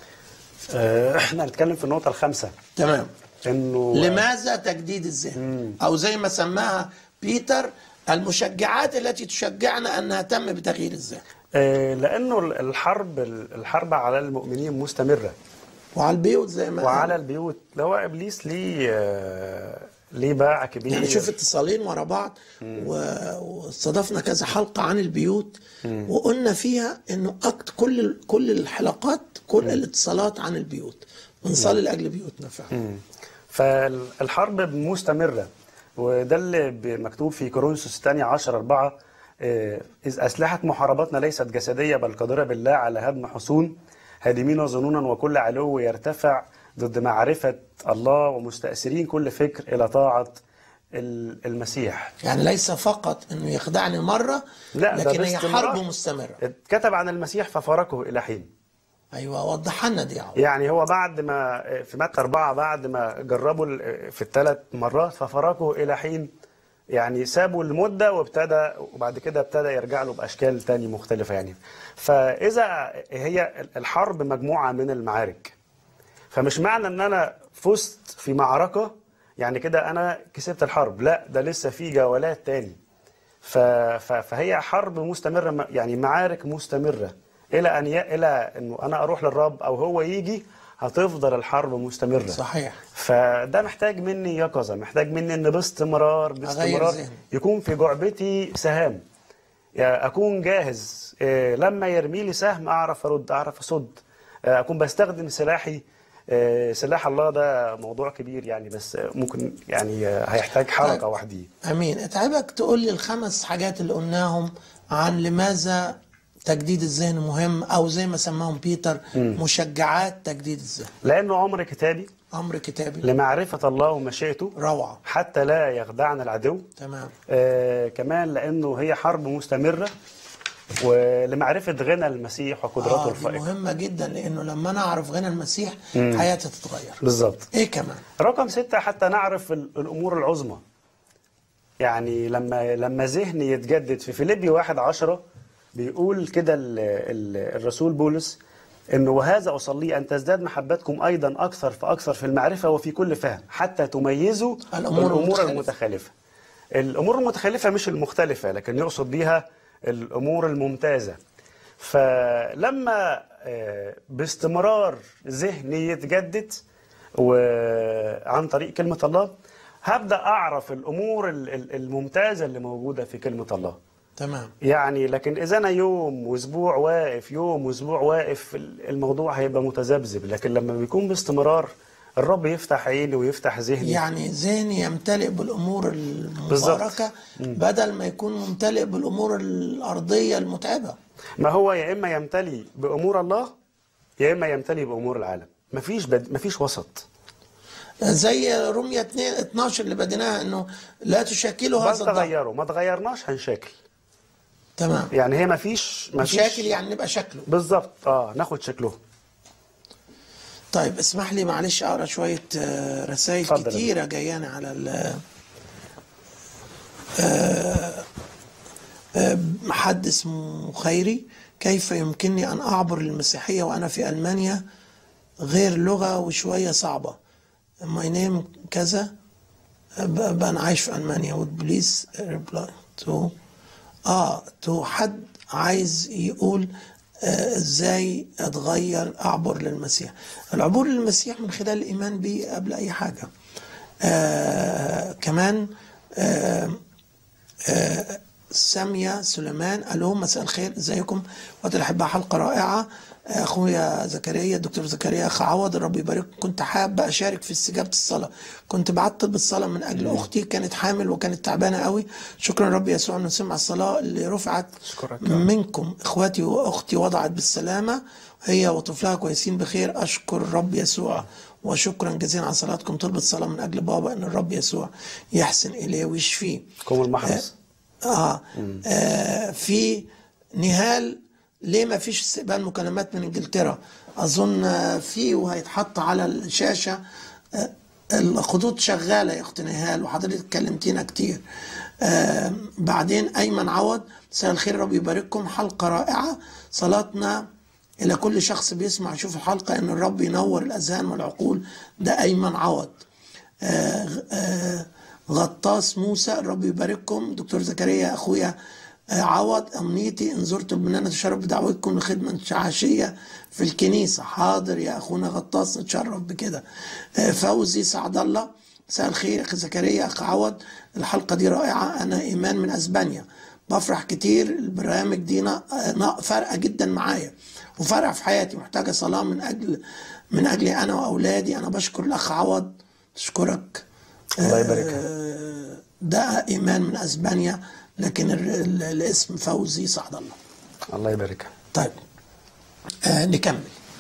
آه، احنا هنتكلم في النقطة الخامسة تمام انه لماذا تجديد الذهن او زي ما سماها بيتر المشجعات التي تشجعنا ان نهتم بتغيير الذهن آه، لانه الحرب الحرب على المؤمنين مستمرة وعلى البيوت زي ما وعلى البيوت ده هو ابليس ليه آه، ليه باع كبير يعني شوف اتصالين ورا بعض و- واستضفنا كذا حلقه عن البيوت وقلنا فيها انه أكت كل كل الحلقات كل الاتصالات عن البيوت بنصلي لاجل بيوتنا فعلا فالحرب مستمرة وده اللي ب- مكتوب في كورنثوس الثانية عشر أربعة آه، إذ أسلحة محاربتنا ليست جسدية بل قادرة بالله على هدم حصون هادمين ظنونا وكل علو يرتفع ضد معرفة الله ومستأثرين كل فكر إلى طاعة ال- المسيح يعني ليس فقط انه يخدعني مره لا، ده لكن هي باستمرار. حرب مستمره كتب عن المسيح ففارقه إلى حين ايوه وضح لنا دي يا عوض. يعني هو بعد ما في متى أربعة بعد ما جربوا ال- في الثلاث مرات ففرقوا إلى حين يعني سابوا المدة وابتدى وبعد كده ابتدى يرجع له بأشكال تاني مختلفة يعني فإذا هي الحرب مجموعة من المعارك فمش معنى ان انا فزت في معركة يعني كده انا كسبت الحرب لا ده لسه في جولات تاني ف... ف... فهي حرب مستمرة م- يعني معارك مستمرة الى ان ي... الى انه انا اروح للرب او هو يجي هتفضل الحرب مستمرة صحيح فده محتاج مني يقظة محتاج مني ان باستمرار باستمرار ذهني. يكون في جعبتي سهام يعني اكون جاهز إيه، لما يرمي لي سهم اعرف ارد اعرف اصد آه، اكون بستخدم سلاحي آه، سلاح الله ده موضوع كبير يعني بس آه، ممكن يعني آه، هيحتاج حلقة طيب. وحدي امين اتعبك تقول لي الخمس حاجات اللي قلناهم عن لماذا تجديد الذهن مهم او زي ما سماهم بيتر مشجعات تجديد الذهن لانه امر كتابي امر كتابي لمعرفة الله ومشيئته روعه حتى لا يخدعنا العدو تمام آه كمان لانه هي حرب مستمرة ولمعرفة غنى المسيح وقدراته اه دي الفائقة مهمه جدا لانه لما نعرف غنى المسيح حياتي تتغير بالظبط ايه كمان رقم ستة حتى نعرف ال- الأمور العظمى يعني لما لما ذهني يتجدد في فيليبي واحد عشرة بيقول كده ال- ال- الرسول بولس انه وهذا اصلي ان تزداد محبتكم ايضا اكثر فاكثر في المعرفه وفي كل فهم حتى تميزوا الأمور الامور المتخلفة. المتخلفه. الامور المتخلفه مش المختلفه لكن يقصد بيها الامور الممتازه. فلما آه، باستمرار ذهني يتجدد وعن طريق كلمة الله هبدأ أعرف الأمور ال- ال- الممتازة اللي موجودة في كلمة الله تمام يعني لكن إذا أنا يوم وأسبوع واقف يوم وأسبوع واقف ال- الموضوع هيبقى متذبذب لكن لما بيكون باستمرار الرب يفتح عيني ويفتح ذهني يعني ذهني يمتلئ بالامور المباركه بدل ما يكون ممتلئ بالامور الارضيه المتعبه ما هو يا إما يمتلي بأمور الله يا إما يمتلي بأمور العالم مفيش بد... مفيش وسط زي رمية 2 12 اللي بديناها انه لا تشكلوا بس هذا الضعف تغيروا ما تغيرناش هنشاكل تمام يعني هي مفيش مفيش شاكل يعني نبقى شكله بالظبط اه ناخد شكله طيب اسمح لي معلش اقرا شويه آه، رسائل اتفضل. كتيره جاياني على ال آه، آه، حد اسمه خيري كيف يمكنني ان اعبر للمسيحيه وانا في المانيا غير لغه وشويه صعبه my name كذا ب- ب- انا عايش في المانيا والبوليس ريبلاي تو اه تو حد عايز يقول آه، ازاي اتغير اعبر للمسيح العبور للمسيح من خلال الايمان بيه قبل اي حاجه آه كمان آه آه سامية سليمان الو مساء الخير ازيكم وقت الاحباء حلقه رائعه اخويا زكريا الدكتور زكريا اخ عوض الرب يبارك كنت حابه اشارك في استجابه الصلاه كنت بعت طلب الصلاه من اجل اختي كانت حامل وكانت تعبانه قوي شكرا رب يسوع انه سمع الصلاه اللي رفعت أشكرك يا رب. منكم اخواتي واختي وضعت بالسلامه هي وطفلها كويسين بخير اشكر الرب يسوع وشكرا جزيلا على صلاتكم طلبت صلاه من اجل بابا ان الرب يسوع يحسن اليه ويشفيه كوم المحرس آه. آه في نهال ليه ما فيش استقبال مكالمات من انجلترا اظن آه، في وهيتحط على الشاشه آه الخطوط شغاله يا اخت نهال وحضرتك كلمتينا كتير آه بعدين ايمن عوض مساء الخير رب يبارككم حلقه رائعه صلاتنا الى كل شخص بيسمع يشوف الحلقه ان الرب ينور الاذهان والعقول ده ايمن عوض آه آه غطاس موسى الرب يبارككم دكتور زكريا اخويا آه، عوض امنيتي ان زرت البنان اتشرف بدعوتكم لخدمه عشيه في الكنيسه حاضر يا اخونا غطاس نتشرف بكده آه، فوزي سعد الله مساء الخير اخي زكريا اخ عوض الحلقه دي رائعه انا ايمان من اسبانيا بفرح كتير البرامج دي نا- نا- فارقه جدا معايا وفارقه في حياتي محتاجه صلاه من اجل من اجلي انا واولادي انا بشكر الاخ عوض اشكرك الله يبارك لك. آه، ده ايمان من اسبانيا لكن ال- ال- الاسم فوزي سعد الله الله يبارك طيب آه نكمل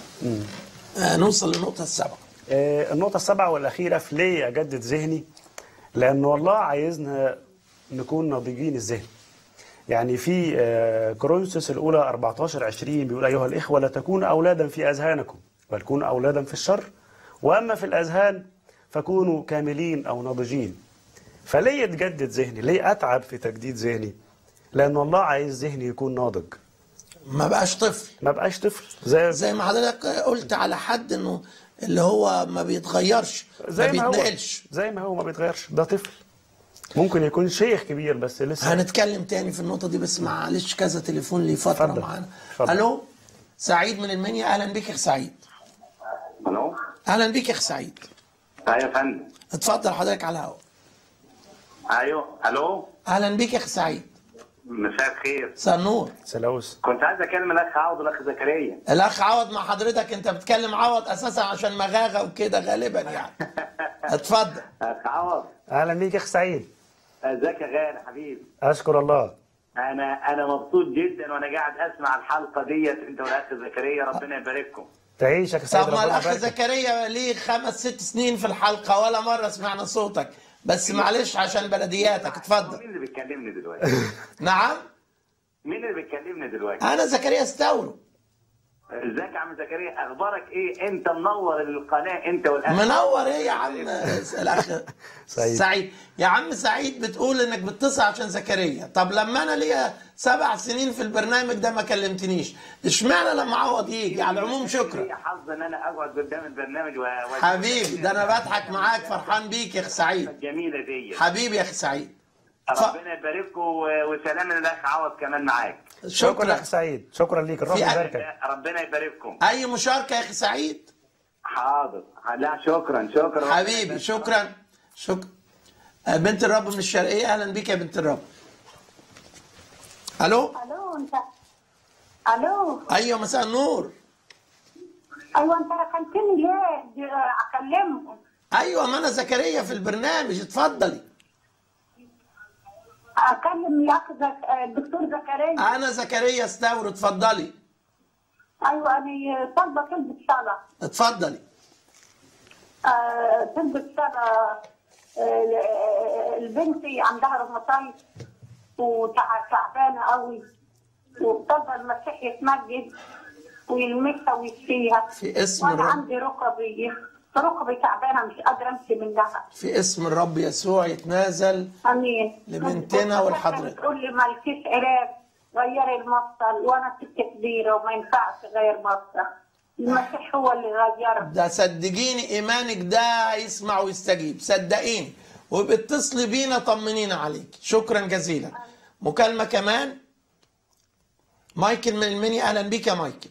آه نوصل للنقطه السابعه آه، النقطة السابعة والأخيرة في ليه أجدد ذهني؟ لأن الله عايزنا نكون ناضجين الذهن. يعني في آه، كورنثوس الأولى 14 20 بيقول أيها الإخوة لا تكونوا أولادا في أذهانكم بل كونوا أولادا في الشر وأما في الأذهان فكونوا كاملين أو ناضجين. فليه يتجدد ذهني؟ ليه أتعب في تجديد ذهني؟ لأن الله عايز ذهني يكون ناضج. ما بقاش طفل ما بقاش طفل زي زي ما حضرتك قلت على حد انه اللي هو ما بيتغيرش زي ما ما هو بيتنقلش زي ما هو ما بيتغيرش ده طفل ممكن يكون شيخ كبير بس لسه هنتكلم تاني في النقطه دي بس معلش كذا تليفون لي فتره اتفضل. معانا اتفضل. الو سعيد من المنيا اهلا بيك يا اخ سعيد الو اهلا بيك يا اخ سعيد ايوه يا فندم اتفضل حضرتك على الهواء ايوه الو اهلا بيك يا اخ سعيد مساء الخير مساء النور سلاوس كنت عايز اكلم الاخ عوض والاخ زكريا الاخ عوض مع حضرتك انت بتكلم عوض اساسا عشان مغاغه وكده غالبا يعني اتفضل اخ عوض اهلا بيك يا اخ سعيد ازيك يا غالي حبيبي اشكر الله انا انا مبسوط جدا وانا قاعد اسمع الحلقه ديت انت والاخ زكريا ربنا يبارككم تعيش يا اخ سعيد طب ما ربنا الاخ يبارك. زكريا ليه خمس ست سنين في الحلقه ولا مره سمعنا صوتك بس معلش عشان بلدياتك اتفضل مين اللي بيكلمني دلوقتي نعم مين اللي بيكلمني دلوقتي انا زكريا استورو ازيك يا عم زكريا اخبارك ايه انت منور القناه انت والاخ منور ايه يا عم الاخ سعيد. سعيد يا عم سعيد بتقول انك بتتصل عشان زكريا طب لما انا ليا سبع سنين في البرنامج ده ما كلمتنيش اشمعنى لما عوض يجي على العموم شكرا ليا حظ ان انا اقعد قدام البرنامج و... و- حبيبي ده انا بضحك معاك فرحان بيك يا اخ سعيد الجميله دي حبيبي يا اخ سعيد ف- ربنا يبارككم و- وسلام للاخ عوض كمان معاك شكرا يا شكرا اخ سعيد شكرا ليك الرب في أهل- يباركك ربنا يبارككم اي مشاركه يا اخ سعيد حاضر لا شكرا شكرا حبيبي شكرا شكرا آه، بنت الرب من الشرقيه اهلا بيك يا بنت الرب الو الو انت الو ايوه مساء النور ايوه انت ركنتني ليه دي- اكلمهم ايوه ما انا زكريا في البرنامج اتفضلي اكلم الاخ زك... الدكتور زكريا انا زكريا استور اتفضلي ايوه انا طالبه طلبة صلاه اتفضلي آه، طلبة صلاه آه، البنتي عندها روماتايد وتعبانه قوي وطالبه المسيح يتمجد ويلمسها ويشفيها في اسم وانا الرب عندي ركبي ركبي تعبانه مش قادره امشي منها في اسم الرب يسوع يتنازل امين لبنتنا ولحضرتك. تقول لي مالكيش علاج غيري المفصل وانا ست كبيره وما ينفعش غير مفصل المسيح هو اللي غيره ده صدقيني ايمانك ده هيسمع ويستجيب صدقيني وبتصلي بينا طمنينا عليك شكرا جزيلا مكالمه كمان مايكل من المنيا اهلا بيك يا مايكل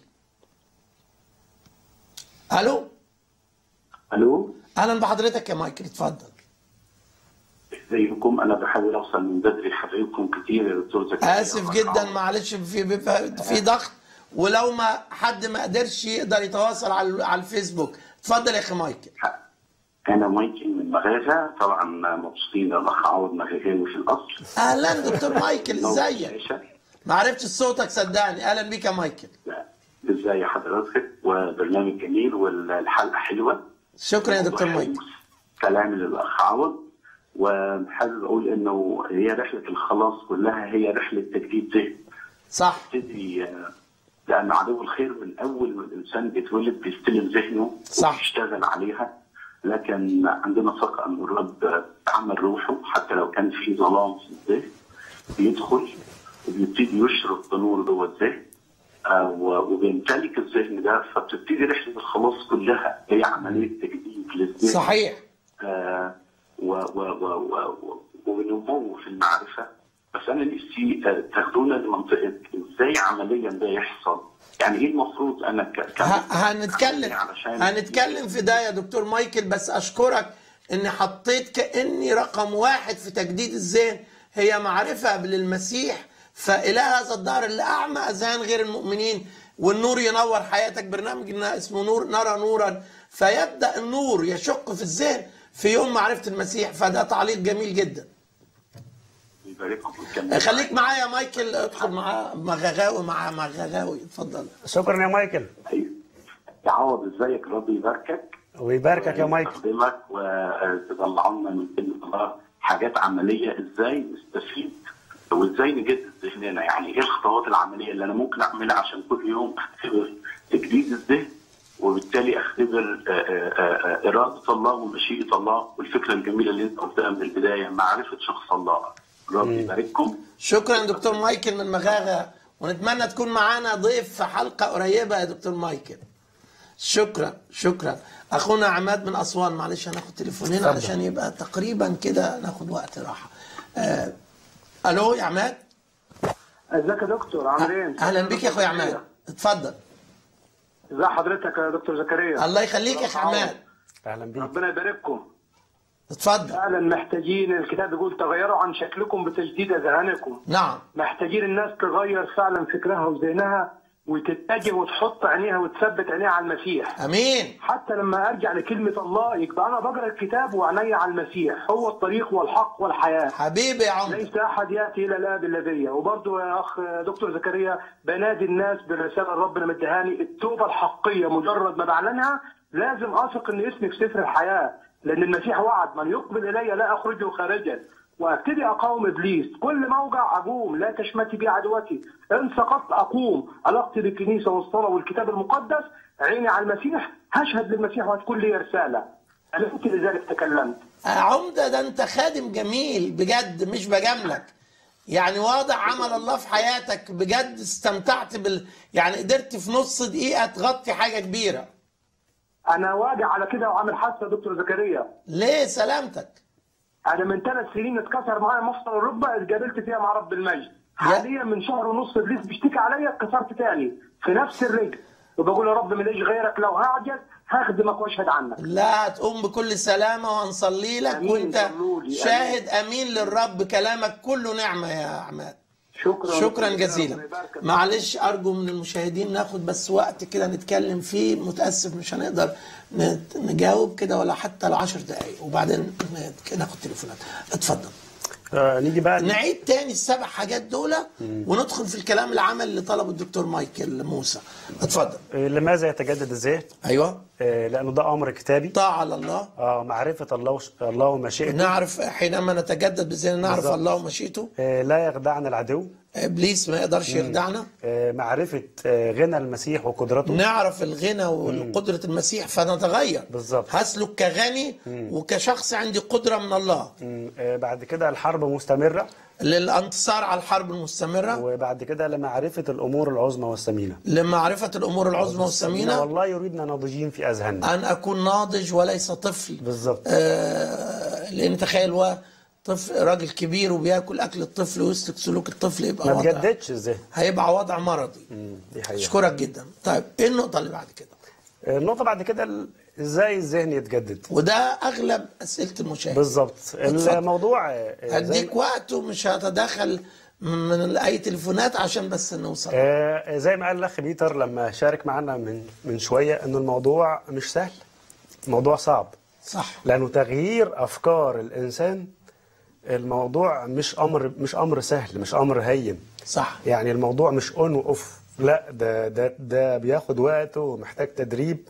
الو الو اهلا بحضرتك يا مايكل اتفضل ازيكم انا بحاول اوصل من بدري حبايبكم كتير يا دكتور زكريا اسف جدا معلش في في, في ضغط ولو ما حد ما قدرش يقدر يتواصل على على الفيسبوك اتفضل يا اخي مايكل انا مايكل من مغازه طبعا مبسوطين الاخ عوض مغازاوي في الاصل اهلا دكتور مايكل ازيك ازيك ما عرفتش صوتك صدقني اهلا بيك يا مايكل ازي حضرتك وبرنامج جميل والحلقه حلوه شكرا يا دكتور مايكل كلام للاخ عوض وحابب اقول انه هي رحله الخلاص كلها هي رحله تجديد ذهن صح تبتدي لان عدو الخير من اول ما الانسان بيتولد بيستلم ذهنه صح. ويشتغل عليها لكن عندنا ثقه ان الرب عمل روحه حتى لو كان في ظلام في الذهن بيدخل وبيبتدي يشرق بنور جوه الذهن آه، و- وبيمتلك الذهن ده فبتبتدي رحله الخلاص كلها هي عمليه تجديد للذهن صحيح آه، و و و و و- ونمو في المعرفه بس انا نفسي آه، تاخدونا لمنطقه ازاي عمليا ده يحصل يعني ايه المفروض انا ك ك- ه- هنتكلم علشان هنتكلم في ده يا دكتور مايكل بس اشكرك اني حطيت كاني رقم واحد في تجديد الذهن هي معرفه بالمسيح فاله هذا الدهر اللي اعمى اذهان غير المؤمنين والنور ينور حياتك برنامجنا اسمه نور نرى نورا فيبدا النور يشق في الذهن في يوم معرفه المسيح فده تعليق جميل جدا يبارككم وتكملوا خليك معايا يا مايكل ادخل معاه مغاغاوي مع مغاغاوي اتفضل شكرا يا مايكل أيوة. يعوض ازيك ربي يباركك ويباركك يا مايكل يستخدمك وتطلعوا لنا من كلمه الله حاجات عمليه ازاي نستفيد وازاي نجدد ذهننا يعني ايه الخطوات العمليه اللي انا ممكن اعملها عشان كل يوم اختبر تجديد الذهن وبالتالي اختبر آه، آه، آه، اراده الله ومشيئه الله والفكره الجميله اللي انت قلتها من البدايه معرفه شخص الله ربي يبارككم شكرا دكتور مايكل من مغاغة ونتمنى تكون معانا ضيف في حلقة قريبة يا دكتور مايكل شكرا شكرا اخونا عماد من اسوان معلش هناخد تليفونين اتفضل. علشان يبقى تقريبا كده ناخد وقت راحة آه. الو يا عماد ازيك يا دكتور عامل ايه؟ اهلا بيك يا اخويا عماد اتفضل ازي حضرتك يا دكتور زكريا؟ الله يخليك يا اخي عماد اهلا بيك ربنا يبارككم اتفضل فعلا محتاجين الكتاب بيقول تغيروا عن شكلكم بتجديد اذهانكم نعم محتاجين الناس تغير فعلا فكرها وذهنها وتتجه وتحط عينيها وتثبت عينيها على المسيح امين حتى لما ارجع لكلمه الله يبقى انا بقرا الكتاب وعيني على المسيح هو الطريق والحق والحياه حبيبي يا عمر ليس احد ياتي الى الاب الا بيا وبرضه يا اخ دكتور زكريا بنادي الناس بالرساله اللي ربنا مديهاني التوبه الحقيقيه مجرد ما بعلنها لازم اثق ان اسمي في سفر الحياه لان المسيح وعد من يقبل الي لا اخرجه خارجا وابتدي اقاوم ابليس كل موجع اقوم لا تشمتي بي عدوتي ان سقطت اقوم علاقتي بالكنيسه والصلاه والكتاب المقدس عيني على المسيح هشهد للمسيح وهتكون لي رساله انا كنت لذلك تكلمت آه، عمدة ده انت خادم جميل بجد مش بجاملك يعني واضح عمل الله في حياتك بجد استمتعت بال يعني قدرت في نص دقيقة تغطي حاجة كبيرة انا واجع على كده وعامل حادثه يا دكتور زكريا ليه سلامتك انا من ثلاث سنين اتكسر معايا مفصل الركبه اتقابلت فيها مع رب المجد حاليا من شهر ونص ابليس بيشتكي عليا اتكسرت تاني في نفس الرجل وبقول يا رب ماليش غيرك لو هعجز هخدمك واشهد عنك لا هتقوم بكل سلامة وهنصلي لك أمين، وانت صلوا لي، شاهد امين للرب كلامك كله نعمة يا عماد شكرا شكرا ربنا جزيلا يباركك. معلش ارجو من المشاهدين ناخد بس وقت كده نتكلم فيه متاسف مش هنقدر نت- نجاوب كده ولا حتى لو 10 دقائق وبعدين نت- ناخد تليفونات اتفضل آه نيجي بقى نعيد تاني السبع حاجات دول وندخل في الكلام العمل اللي طلبه الدكتور مايكل موسى اتفضل آه، لماذا يتجدد الذهن؟ ايوه آه لانه ده امر كتابي طاعة لله اه معرفه الله وش... الله ومشيئته نعرف حينما نتجدد بذهن نعرف بالظبط. الله ومشيئته آه لا يخدعنا العدو ابليس ما يقدرش يخدعنا آه معرفه آه غنى المسيح وقدرته نعرف الغنى وقدرة المسيح فنتغير بالظبط. هسلك كغني وكشخص عندي قدرة من الله مم، آه بعد كده الحرب مستمره للانتصار على الحرب المستمرة وبعد كده لمعرفه الامور العظمى والثمينه لمعرفة الأمور العظمى والثمينة والله يريدنا ناضجين في اذهاننا أن أكون ناضج وليس طفل بالظبط آه لأن تخيل هو طفل راجل كبير وبياكل أكل الطفل ويسلك سلوك الطفل يبقى ما وضع تجددش الذهن هيبقى وضع مرضي مم، دي حقيقه أشكرك جدا طيب إيه النقطة اللي بعد كده النقطة بعد كده ال- ازاي الذهن يتجدد وده اغلب اسئله المشاهد بالظبط اتفضل. الموضوع آه، زي هديك وقت ومش هتدخل من اي تليفونات عشان بس نوصل آه، زي ما قال الاخ بيتر لما شارك معنا من من شويه ان الموضوع مش سهل الموضوع صعب صح لانه تغيير افكار الانسان الموضوع مش امر مش امر سهل مش امر هين صح يعني الموضوع مش اون واوف لا ده ده ده بياخد وقته ومحتاج تدريب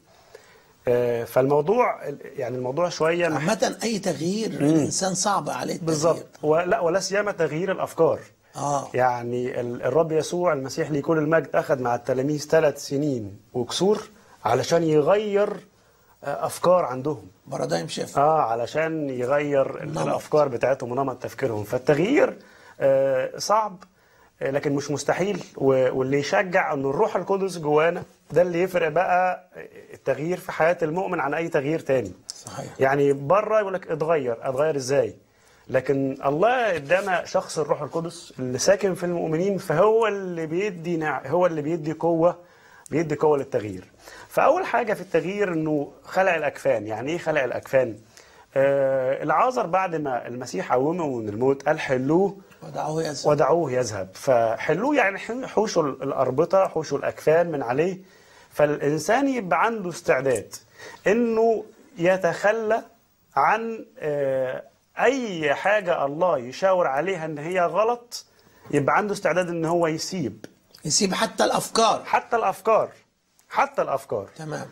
آه، فالموضوع يعني الموضوع شويه مح- عامة أي تغيير الإنسان صعب عليه التغيير بالظبط ولا ولا سيما تغيير الافكار آه يعني ال- الرب يسوع المسيح ليه كل المجد اخذ مع التلاميذ ثلاث سنين وكسور علشان يغير آه، افكار عندهم بارادايم شيفت اه علشان يغير ال- نمط. الافكار بتاعتهم ونمط تفكيرهم فالتغيير آه، صعب آه، لكن مش مستحيل و- واللي يشجع ان الروح القدس جوانا ده اللي يفرق بقى التغيير في حياه المؤمن عن اي تغيير تاني صحيح يعني بره يقول لك اتغير اتغير ازاي لكن الله ادانا شخص الروح القدس اللي ساكن في المؤمنين فهو اللي بيدي نع... هو اللي بيدي قوه بيدي قوه للتغيير فاول حاجه في التغيير انه خلع الاكفان يعني ايه خلع الاكفان آه العازر بعد ما المسيح قومه من الموت قال حلوه ودعوه يذهب ودعوه يذهب فحلوه يعني حوشوا الأربطة حوشوا الأكفان من عليه فالإنسان يبقى عنده استعداد إنه يتخلى عن آه، أي حاجة الله يشاور عليها إن هي غلط يبقى عنده استعداد إن هو يسيب يسيب حتى الأفكار حتى الأفكار حتى الأفكار تمام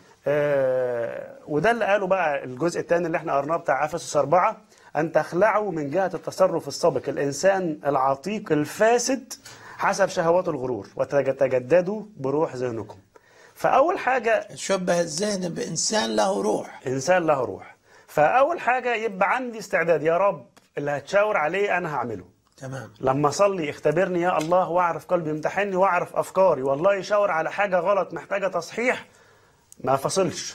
آه، وده اللي قاله بقى الجزء الثاني اللي احنا قرناه بتاع افسس أربعة أن تخلعوا من جهة التصرف السابق الإنسان العتيق الفاسد حسب شهوات الغرور وتجددوا بروح ذهنكم فأول حاجة شبه الذهن بإنسان له روح إنسان له روح فأول حاجة يبقى عندي استعداد يا رب اللي هتشاور عليه أنا هعمله تمام لما اصلي اختبرني يا الله واعرف قلبي امتحني واعرف افكاري والله يشاور على حاجه غلط محتاجه تصحيح ما فصلش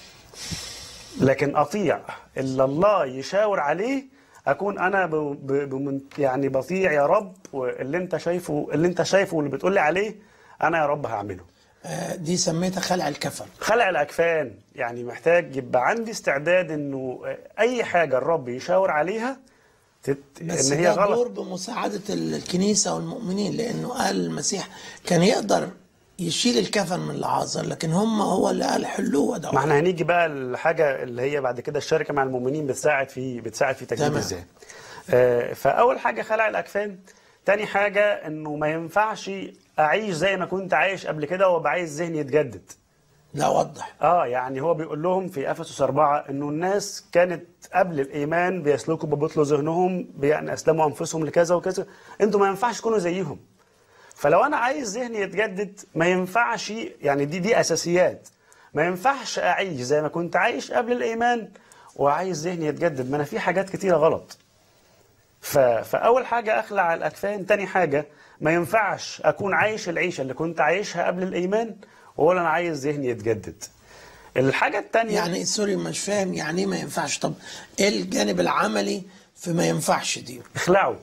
لكن اطيع اللي الله يشاور عليه اكون انا ب... ب... بمن... يعني بطيع يا رب واللي انت شايفه اللي انت شايفه واللي بتقولي عليه انا يا رب هعمله آه، دي سميتها خلع الكفن خلع الاكفان يعني محتاج يبقى عندي استعداد انه اي حاجه الرب يشاور عليها تت... بس ان هي ده غلط دور بمساعدة الكنيسة والمؤمنين لأنه قال المسيح كان يقدر يشيل الكفن من العازر لكن هم هو اللي قال حلوه ما ودعوه احنا هنيجي بقى الحاجه اللي هي بعد كده الشركه مع المؤمنين بتساعد في بتساعد في تجديد تمام. الذهن. آه، فاول حاجه خلع الاكفان، تاني حاجه انه ما ينفعش اعيش زي ما كنت عايش قبل كده وابقى عايز ذهني يتجدد. لا وضح اه يعني هو بيقول لهم في افسس أربعة انه الناس كانت قبل الايمان بيسلكوا ببطل ذهنهم بان اسلموا انفسهم لكذا وكذا، انتوا ما ينفعش تكونوا زيهم. فلو انا عايز ذهني يتجدد ما ينفعش يعني دي دي اساسيات ما ينفعش اعيش زي ما كنت عايش قبل الايمان وعايز ذهني يتجدد ما انا في حاجات كتيره غلط ف... فاول حاجه اخلع الاكفان تاني حاجه ما ينفعش اكون عايش العيشه اللي كنت عايشها قبل الايمان واقول انا عايز ذهني يتجدد الحاجه التانيه يعني سوري مش فاهم يعني ايه ما ينفعش طب ايه الجانب العملي في ما ينفعش دي اخلعوا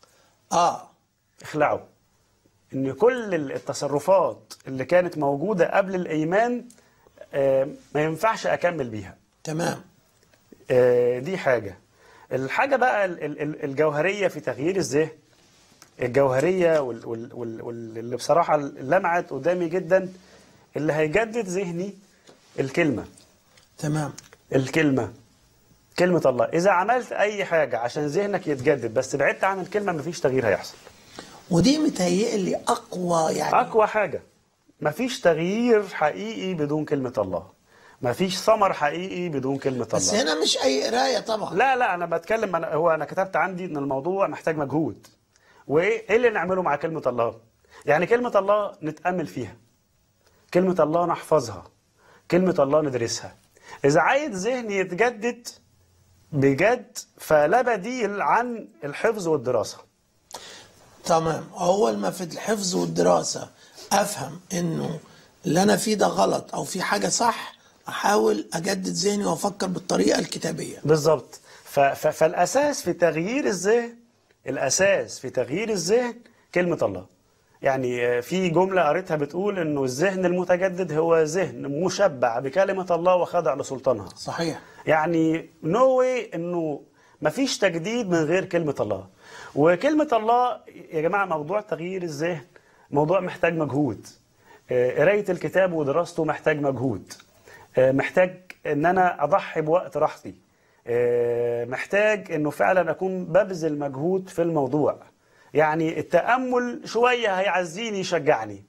اه اخلعوا ان كل التصرفات اللي كانت موجوده قبل الايمان آه، ما ينفعش اكمل بيها تمام آه، دي حاجة الحاجة بقى ال- ال- ال- الجوهرية في تغيير الذهن الجوهرية وال- وال- وال- وال- اللي بصراحة لمعت قدامي جدا اللي هيجدد ذهني الكلمة تمام الكلمة كلمة الله إذا عملت أي حاجة عشان ذهنك يتجدد بس بعدت عن الكلمة مفيش تغيير هيحصل ودي متهيئلي اقوى يعني أقوى حاجة مفيش تغيير حقيقي بدون كلمة الله مفيش ثمر حقيقي بدون كلمة بس الله هنا مش اي قرايه طبعا لا لا انا بتكلم أنا هو انا كتبت عندي ان الموضوع محتاج مجهود وايه ايه اللي نعمله مع كلمه الله يعني كلمه الله نتامل فيها كلمه الله نحفظها كلمه الله ندرسها اذا عايز ذهني يتجدد بجد فلا بديل عن الحفظ والدراسه تمام اول ما في الحفظ والدراسه افهم انه اللي انا فيه ده غلط او في حاجه صح احاول اجدد ذهني وافكر بالطريقه الكتابيه بالظبط ف- ف- فالاساس في تغيير الذهن الاساس في تغيير الذهن كلمه الله يعني آه، في جمله قريتها بتقول انه الذهن المتجدد هو ذهن مشبع بكلمه الله وخاضع لسلطانها صحيح يعني نو واي انه مفيش تجديد من غير كلمه الله وكلمه الله يا جماعه موضوع تغيير الذهن موضوع محتاج مجهود آه، قرايه الكتاب ودراسته محتاج مجهود آه، محتاج ان انا اضحي بوقت راحتي آه، محتاج انه فعلا اكون ببذل مجهود في الموضوع يعني التامل شويه هيعزيني يشجعني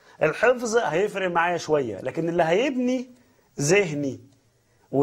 الحفظ هيفرق معايا شويه لكن اللي هيبني ذهني و...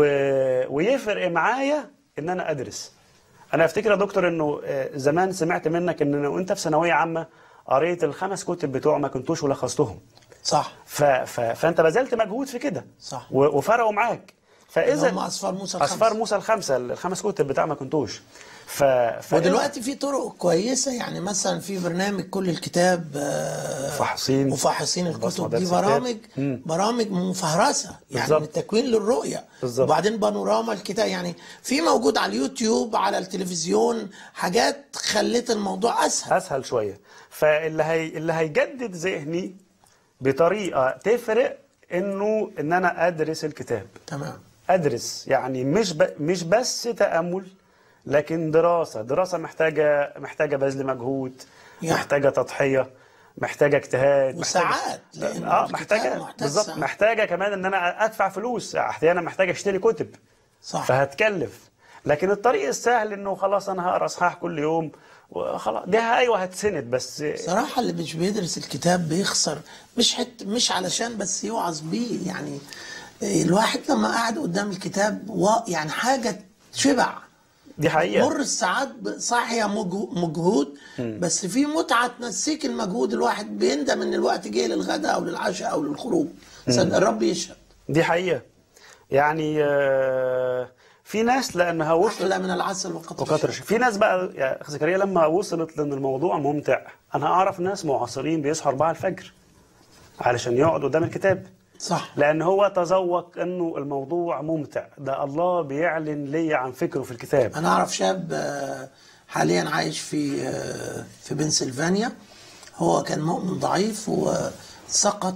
ويفرق معايا ان انا ادرس انا افتكر يا دكتور انه آه، زمان سمعت منك ان وانت في ثانويه عامه قريت الخمس كتب بتوع ما كنتوش ولخصتهم صح ف... ف... فانت بذلت مجهود في كده صح. و... وفرقوا معاك فاذا هم أصفار موسى الخمسة. اصفار موسى الخمسه الخمس كتب بتاع ما كنتوش ف... ف... ودلوقتي في طرق كويسه يعني مثلا في برنامج كل الكتاب آه، فحصين مفحصين الكتب بصمة دي درس برامج مم. برامج مفهرسه يعني بالظبط. من التكوين للرؤيه بالظبط. وبعدين بانوراما الكتاب يعني في موجود على اليوتيوب على التلفزيون حاجات خلت الموضوع اسهل اسهل شويه فاللي هي... اللي هيجدد ذهني بطريقه تفرق انه ان انا ادرس الكتاب تمام ادرس يعني مش ب... مش بس تامل لكن دراسه دراسه محتاجه محتاجه بذل مجهود يعني. محتاجه تضحيه محتاجه اجتهاد وساعات، محتاجة... لأن اه الكتاب محتاجه محتاج بالظبط ساعات. محتاجه كمان ان انا ادفع فلوس احيانا محتاج اشتري كتب صح فهتكلف لكن الطريق السهل انه خلاص انا هقرا اصحاح كل يوم وخلاص دي ايوه هتسند بس صراحة اللي مش بيدرس الكتاب بيخسر مش حت مش علشان بس يوعظ بيه يعني الواحد لما قعد قدام الكتاب و يعني حاجة شبع دي حقيقه مر الساعات ب- صحية مجهو- مجهود بس في متعة تنسيك المجهود الواحد بيندم ان الوقت جه للغداء او للعشاء او للخروج صدق الرب يشهد دي حقيقه يعني آه، في ناس لانها وصلت احلى من العسل وقطر وقطر الشهد. في ناس بقى يا أخ زكريا لما وصلت لان الموضوع ممتع انا اعرف ناس معاصرين بيصحوا 4 الفجر علشان يقعدوا قدام الكتاب صح لان هو تذوق انه الموضوع ممتع ده الله بيعلن لي عن فكره في الكتاب انا اعرف شاب آه، حاليا عايش في آه، في بنسلفانيا هو كان مؤمن ضعيف وسقط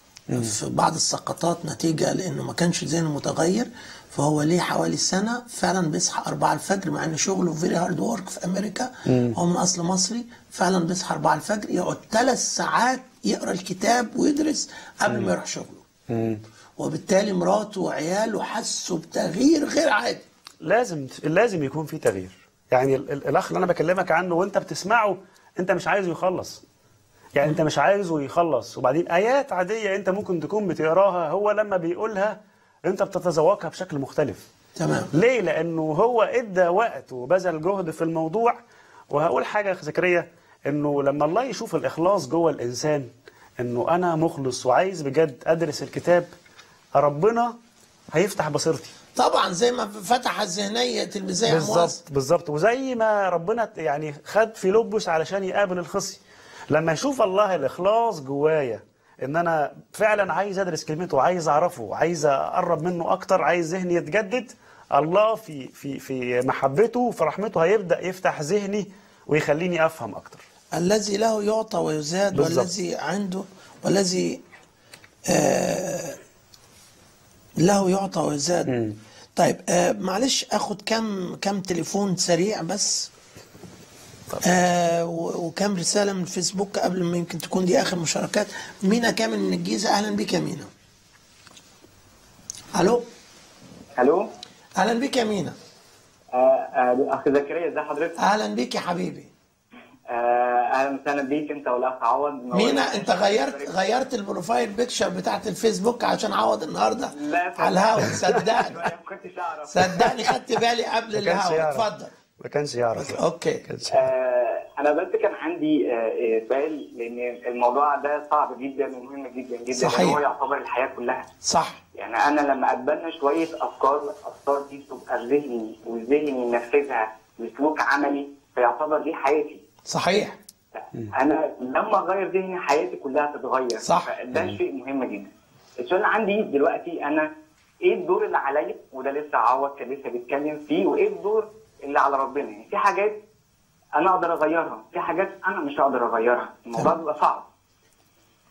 في بعض السقطات نتيجة لأنه ما كانش ذهنه متغير فهو ليه حوالي سنة فعلا بيصحى 4 الفجر مع إن شغله فيري هارد ورك في أمريكا هو من أصل مصري فعلا بيصحى 4 الفجر يقعد ثلاث ساعات يقرأ الكتاب ويدرس قبل ما يروح شغله وبالتالي مراته وعياله حسوا بتغيير غير عادي لازم لازم يكون في تغيير يعني ال- ال- الاخ اللي انا بكلمك عنه وانت بتسمعه انت مش عايزه يخلص يعني انت مش عايزه يخلص وبعدين ايات عاديه انت ممكن تكون بتقراها هو لما بيقولها انت بتتذوقها بشكل مختلف تمام ليه لانه هو ادى وقت وبذل جهد في الموضوع وهقول حاجه يا أخ زكريا انه لما الله يشوف الاخلاص جوه الانسان انه انا مخلص وعايز بجد ادرس الكتاب ربنا هيفتح بصيرتي طبعا زي ما فتح الذهنية تلميذي عمواس بالظبط بالظبط وزي ما ربنا ت- يعني خد فيلبس علشان يقابل الخصي لما يشوف الله الاخلاص جوايا ان انا فعلا عايز ادرس كلمته عايز اعرفه عايز اقرب منه اكتر عايز ذهني يتجدد الله في في في محبته وفي رحمته هيبدا يفتح ذهني ويخليني افهم اكتر الذي له يعطى ويزاد بالظبط. والذي عنده والذي آه له يعطى ويزاد طيب آه معلش اخد كم كم تليفون سريع بس آه و- وكم رسالة من الفيسبوك قبل ما يمكن تكون دي آخر مشاركات مينا كامل من الجيزة أهلا بك يا مينا ألو الو أهلا بك يا مينا آه، آه، اخ زكريا ازي حضرتك؟ أهلا بك يا حبيبي آه، اهلا وسهلا بيك انت والاخ عوض مينا انت غيرت غيرت البروفايل بيكشر بتاعت الفيسبوك عشان عوض النهارده لا، على الهوا صدقني ما كنتش اعرف صدقني خدت بالي قبل ما كانش الهوا يعرف. اتفضل ما كانش يعرف لا. اوكي ما كانش يعرف. آه، انا بس كان عندي آه، آه، سؤال لان الموضوع ده صعب جدا ومهم جدا جدا صحيح. لأن هو يعتبر الحياه كلها صح يعني انا لما اتبنى شويه افكار الافكار دي تبقى في ذهني وذهني ينفذها بسلوك عملي فيعتبر دي حياتي صحيح انا لما اغير ذهني حياتي كلها تتغير صح. ده شيء مهم جدا السؤال عندي دلوقتي انا ايه الدور اللي عليا وده لسه عوض كان لسه بيتكلم فيه وايه الدور اللي على ربنا يعني في حاجات انا اقدر اغيرها في حاجات انا مش هقدر اغيرها الموضوع تمام. بيبقى صعب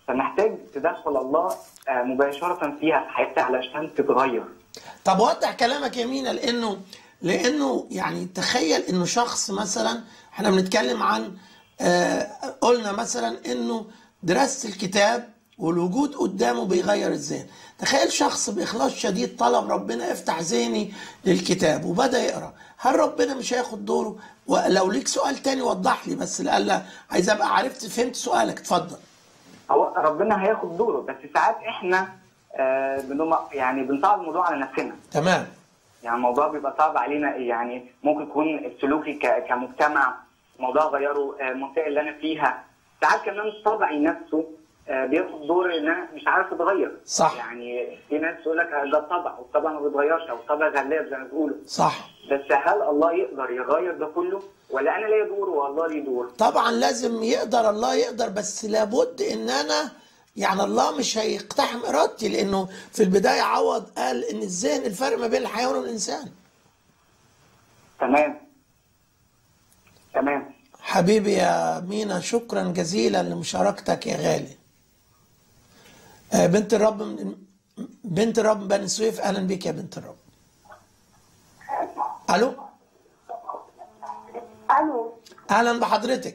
فمحتاج تدخل الله آه، مباشره فيها في حياتي علشان تتغير طب وضح كلامك يا مينا لانه لانه يعني تخيل انه شخص مثلا احنا بنتكلم عن آه قلنا مثلا انه دراسه الكتاب والوجود قدامه بيغير الذهن تخيل شخص باخلاص شديد طلب ربنا افتح ذهني للكتاب وبدا يقرا هل ربنا مش هياخد دوره ولو ليك سؤال تاني وضح لي بس لألا عايز ابقى عرفت فهمت سؤالك اتفضل هو ربنا هياخد دوره بس ساعات احنا آه، بنقوم يعني بنصعب الموضوع على نفسنا تمام يعني الموضوع بيبقى صعب علينا يعني ممكن يكون سلوكي ك- كمجتمع موضوع غيره آه، المنطقه اللي انا فيها ساعات كمان طبعي نفسه آه، بياخد دور ان انا مش عارف اتغير صح. يعني في ناس تقول لك ده الطبع والطبع ما بيتغيرش او الطبع غلاب زي ما بيقولوا صح بس هل الله يقدر يغير ده كله ولا انا ليا دور والله ليه دور؟ طبعا لازم يقدر الله يقدر بس لابد ان انا يعني الله مش هيقتحم ارادتي لانه في البدايه عوض قال ان الذهن الفرق ما بين الحيوان والانسان تمام تمام حبيبي يا مينا شكرا جزيلا لمشاركتك يا غالي آه، بنت الرب من بنت الرب من بني سويف اهلا بك يا بنت الرب الو الو اهلا بحضرتك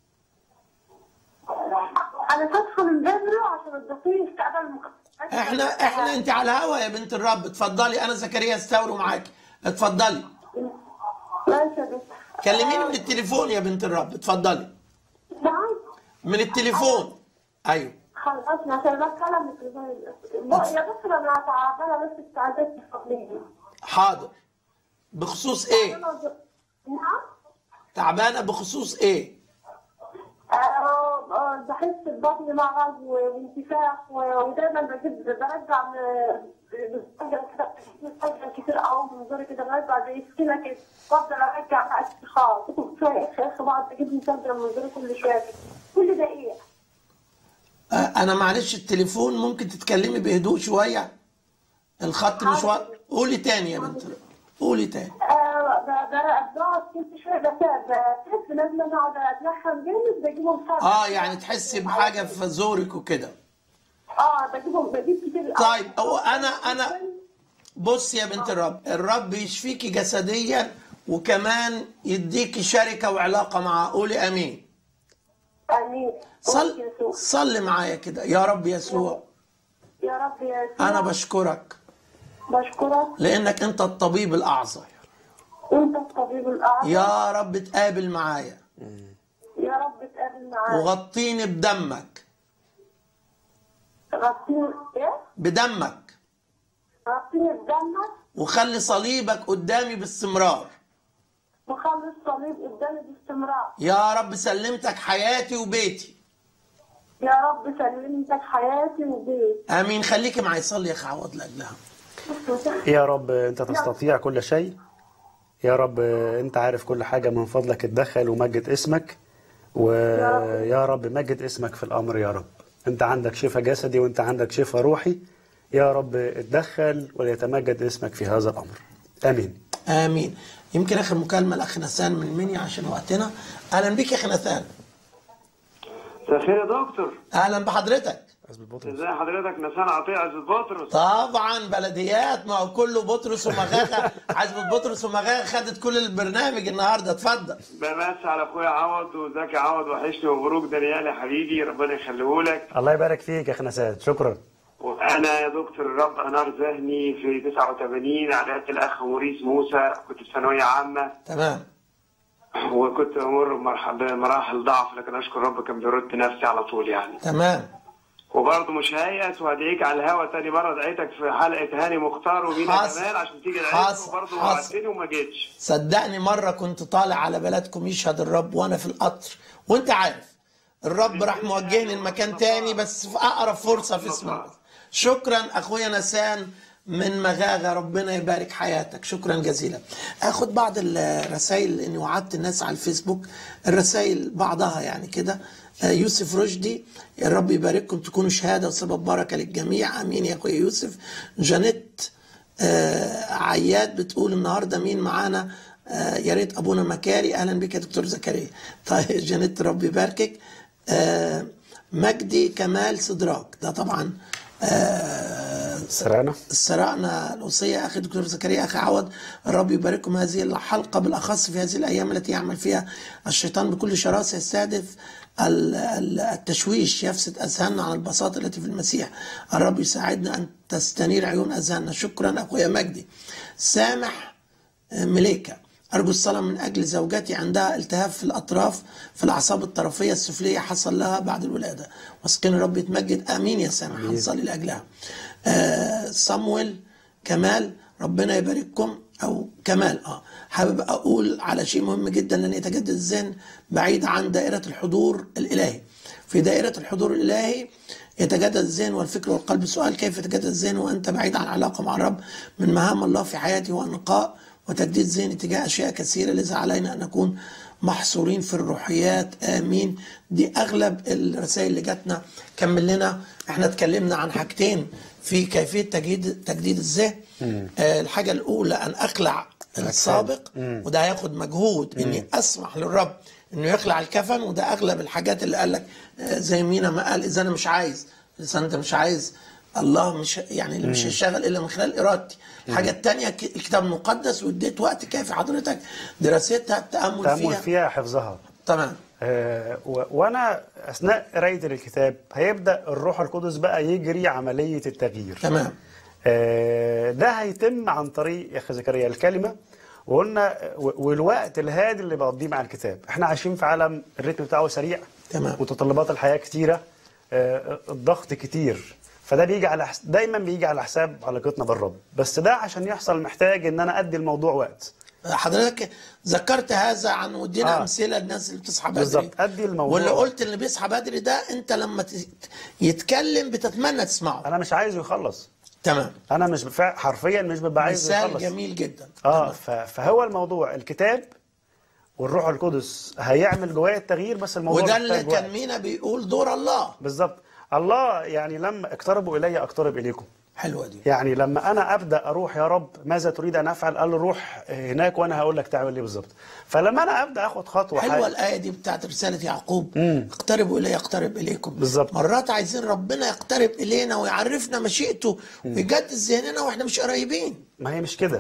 انا فاتحه من بدري عشان الضيوف استقبل المكالمات احنا احنا انت على الهوا يا بنت الرب اتفضلي انا زكريا استوري معاكي اتفضلي ماشي يا دكتور كلميني من التليفون يا بنت الرب اتفضلي نعم من التليفون ايوه خلاص عشان بتكلم من التليفون يا دكتور انا تعبانه بس استعدت تفضليني حاضر بخصوص ايه نعم تعبانه بخصوص ايه آه، آه، بحس ببطني مرض وانتفاخ و- ودايما بجيب برجع من- بسجل كده بسجل كتير قوي من زوري كده برجع زي سكينه كده بفضل ارجع مع استخاص شويه اخ بقعد اجيب مسجل من زوري كل شويه كده. كل دقيقه آه، انا معلش التليفون ممكن تتكلمي بهدوء شويه الخط مش واضح قولي تاني يا بنت الرب. قولي تاني آه، ب- ب- بقعد كل شويه بس بحس لازم انا اقعد اتنحم جامد بجيبهم مسجل اه يعني تحسي بحاجه في زورك وكده اه بجيبهم بجيب كتير قوي. طيب هو انا انا بص يا بنت الرب الرب يشفيكي جسديا وكمان يديكي شركه وعلاقه معاه قولي امين امين صل صلي معايا كده يا رب يسوع يا رب يا يسوع انا بشكرك بشكرك لانك انت الطبيب الاعظم انت الطبيب الاعظم يا رب تقابل معايا يا رب تقابل معاك وغطيني بدمك غطيني ايه؟ بدمك غطيني بدمك وخلي صليبك قدامي باستمرار وخلي الصليب قدامي باستمرار يا رب سلمتك حياتي وبيتي يا رب سلمتك حياتي وبيت امين خليكي معي صلي يا اخي عوض لاجلها يا رب انت تستطيع كل شيء يا رب انت عارف كل حاجه من فضلك اتدخل ومجد اسمك ويا رب مجد اسمك في الامر يا رب انت عندك شفاء جسدي وانت عندك شفاء روحي يا رب اتدخل وليتمجد اسمك في هذا الامر امين امين يمكن اخر مكالمه الاخ نسان من مني عشان وقتنا اهلا بك يا اخي نسان مساء الخير يا دكتور اهلا بحضرتك ازي حضرتك نسان عطيه عزة بطرس طبعا بلديات ما هو كله بطرس ومغاغه عزبة بطرس ومغاغه خدت كل البرنامج النهارده اتفضل بمس على اخويا عوض وزكي عوض وحشني ومبروك دانيال يا حبيبي ربنا يخليهولك الله يبارك فيك يا اخي نساد شكرا وانا يا دكتور الرب انار ذهني في 89 على الاخ موريس موسى كنت في ثانويه عامه تمام وكنت امر بمرحل- بمراحل ضعف لكن اشكر رب كان بيرد نفسي على طول يعني تمام وبرضه مش هيأس وهدعيك على الهوا تاني مره دعيتك في حلقه هاني مختار ومينا حصل. جمال عشان تيجي حصل. دعيتك وبرضه حصل. وعدتني وما جيتش صدقني مرة كنت طالع على بلدكم يشهد الرب وأنا في القطر وأنت عارف الرب راح موجهني لمكان تاني بس في أقرب فرصة في اسم الله شكرا أخويا نسان من مغاغة ربنا يبارك حياتك شكرا جزيلا أخد بعض الرسائل لأني وعدت الناس على الفيسبوك الرسائل بعضها يعني كده آه، يوسف رشدي يا رب يبارككم تكونوا شهادة وسبب بركة للجميع أمين يا أخويا يوسف جانيت آه، عياد بتقول النهارده مين معانا آه، يا ريت ابونا مكاري اهلا بك يا دكتور زكريا طيب جانيت ربي يباركك آه، مجدي كمال سدراك ده طبعا آه سرقنا سرقنا الوصية أخي دكتور زكريا أخي عوض الرب يبارككم هذه الحلقة بالأخص في هذه الأيام التي يعمل فيها الشيطان بكل شراسة يستهدف ال- ال- التشويش يفسد أذهاننا عن البساطة التي في المسيح الرب يساعدنا أن تستنير عيون أذهاننا شكرا أخويا مجدي سامح مليكة أرجو الصلاة من أجل زوجتي عندها التهاب في الأطراف في الأعصاب الطرفية السفلية حصل لها بعد الولادة واثقين الرب يتمجد آمين يا سامح هنصلي لأجلها آه صمويل كمال ربنا يبارككم أو كمال آه حابب أقول على شيء مهم جدا لأن يتجدد الذهن بعيد عن دائرة الحضور الإلهي في دائرة الحضور الإلهي يتجدد الذهن والفكر والقلب سؤال كيف يتجدد الذهن وأنت بعيد عن علاقة مع الرب من مهام الله في حياتي هو النقاء وتجديد ذهن تجاه أشياء كثيرة لذا علينا أن نكون محصورين في الروحيات آمين دي أغلب الرسائل اللي جاتنا كمل لنا احنا اتكلمنا عن حاجتين في كيفية تجديد تجديد الذهن آه الحاجة الأولى أن أخلع السابق وده هياخد مجهود اني اسمح للرب انه يخلع الكفن وده اغلب الحاجات اللي قال لك آه، زي مينا ما قال اذا انا مش عايز اذا انت مش عايز الله مش يعني اللي مش هيشتغل الا من خلال ارادتي الحاجه الثانيه الكتاب المقدس واديت وقت كافي حضرتك دراستها التامل تأمل فيها فيها حفظها تمام آه، و- وانا اثناء قرايه الكتاب هيبدا الروح القدس بقى يجري عمليه التغيير تمام آه، ده هيتم عن طريق يا اخي زكريا الكلمه وقلنا و- والوقت الهادي اللي بقضيه مع الكتاب احنا عايشين في عالم الريتم بتاعه سريع تمام. متطلبات الحياه كتيره آه، الضغط كتير فده بيجي على حس... دايما بيجي على حساب علاقتنا بالرب بس ده عشان يحصل محتاج ان انا ادي الموضوع وقت حضرتك ذكرت هذا عن ودينا آه. امثله للناس اللي بتصحى بدري بالظبط ادي الموضوع واللي قلت اللي بيصحى بدري ده انت لما ت- يتكلم بتتمنى تسمعه انا مش عايزه يخلص تمام انا مش بفع... حرفيا مش ببقى عايز مثال يخلص جميل جدا اه ف... فهو الموضوع الكتاب والروح القدس هيعمل جوايا التغيير بس الموضوع وده اللي محتاج كان وقت. مينا بيقول دور الله بالظبط الله يعني لما اقتربوا الي اقترب اليكم حلوه دي يعني لما انا ابدا اروح يا رب ماذا تريد ان افعل قال له روح هناك وانا هقول لك تعمل ايه بالظبط فلما انا ابدا اخد خطوه حلوه حاجة- الايه دي بتاعت رساله يعقوب اقتربوا الي اقترب اليكم بالظبط. مرات عايزين ربنا يقترب الينا ويعرفنا مشيئته ويجدد ذهننا واحنا مش قريبين ما هي مش كده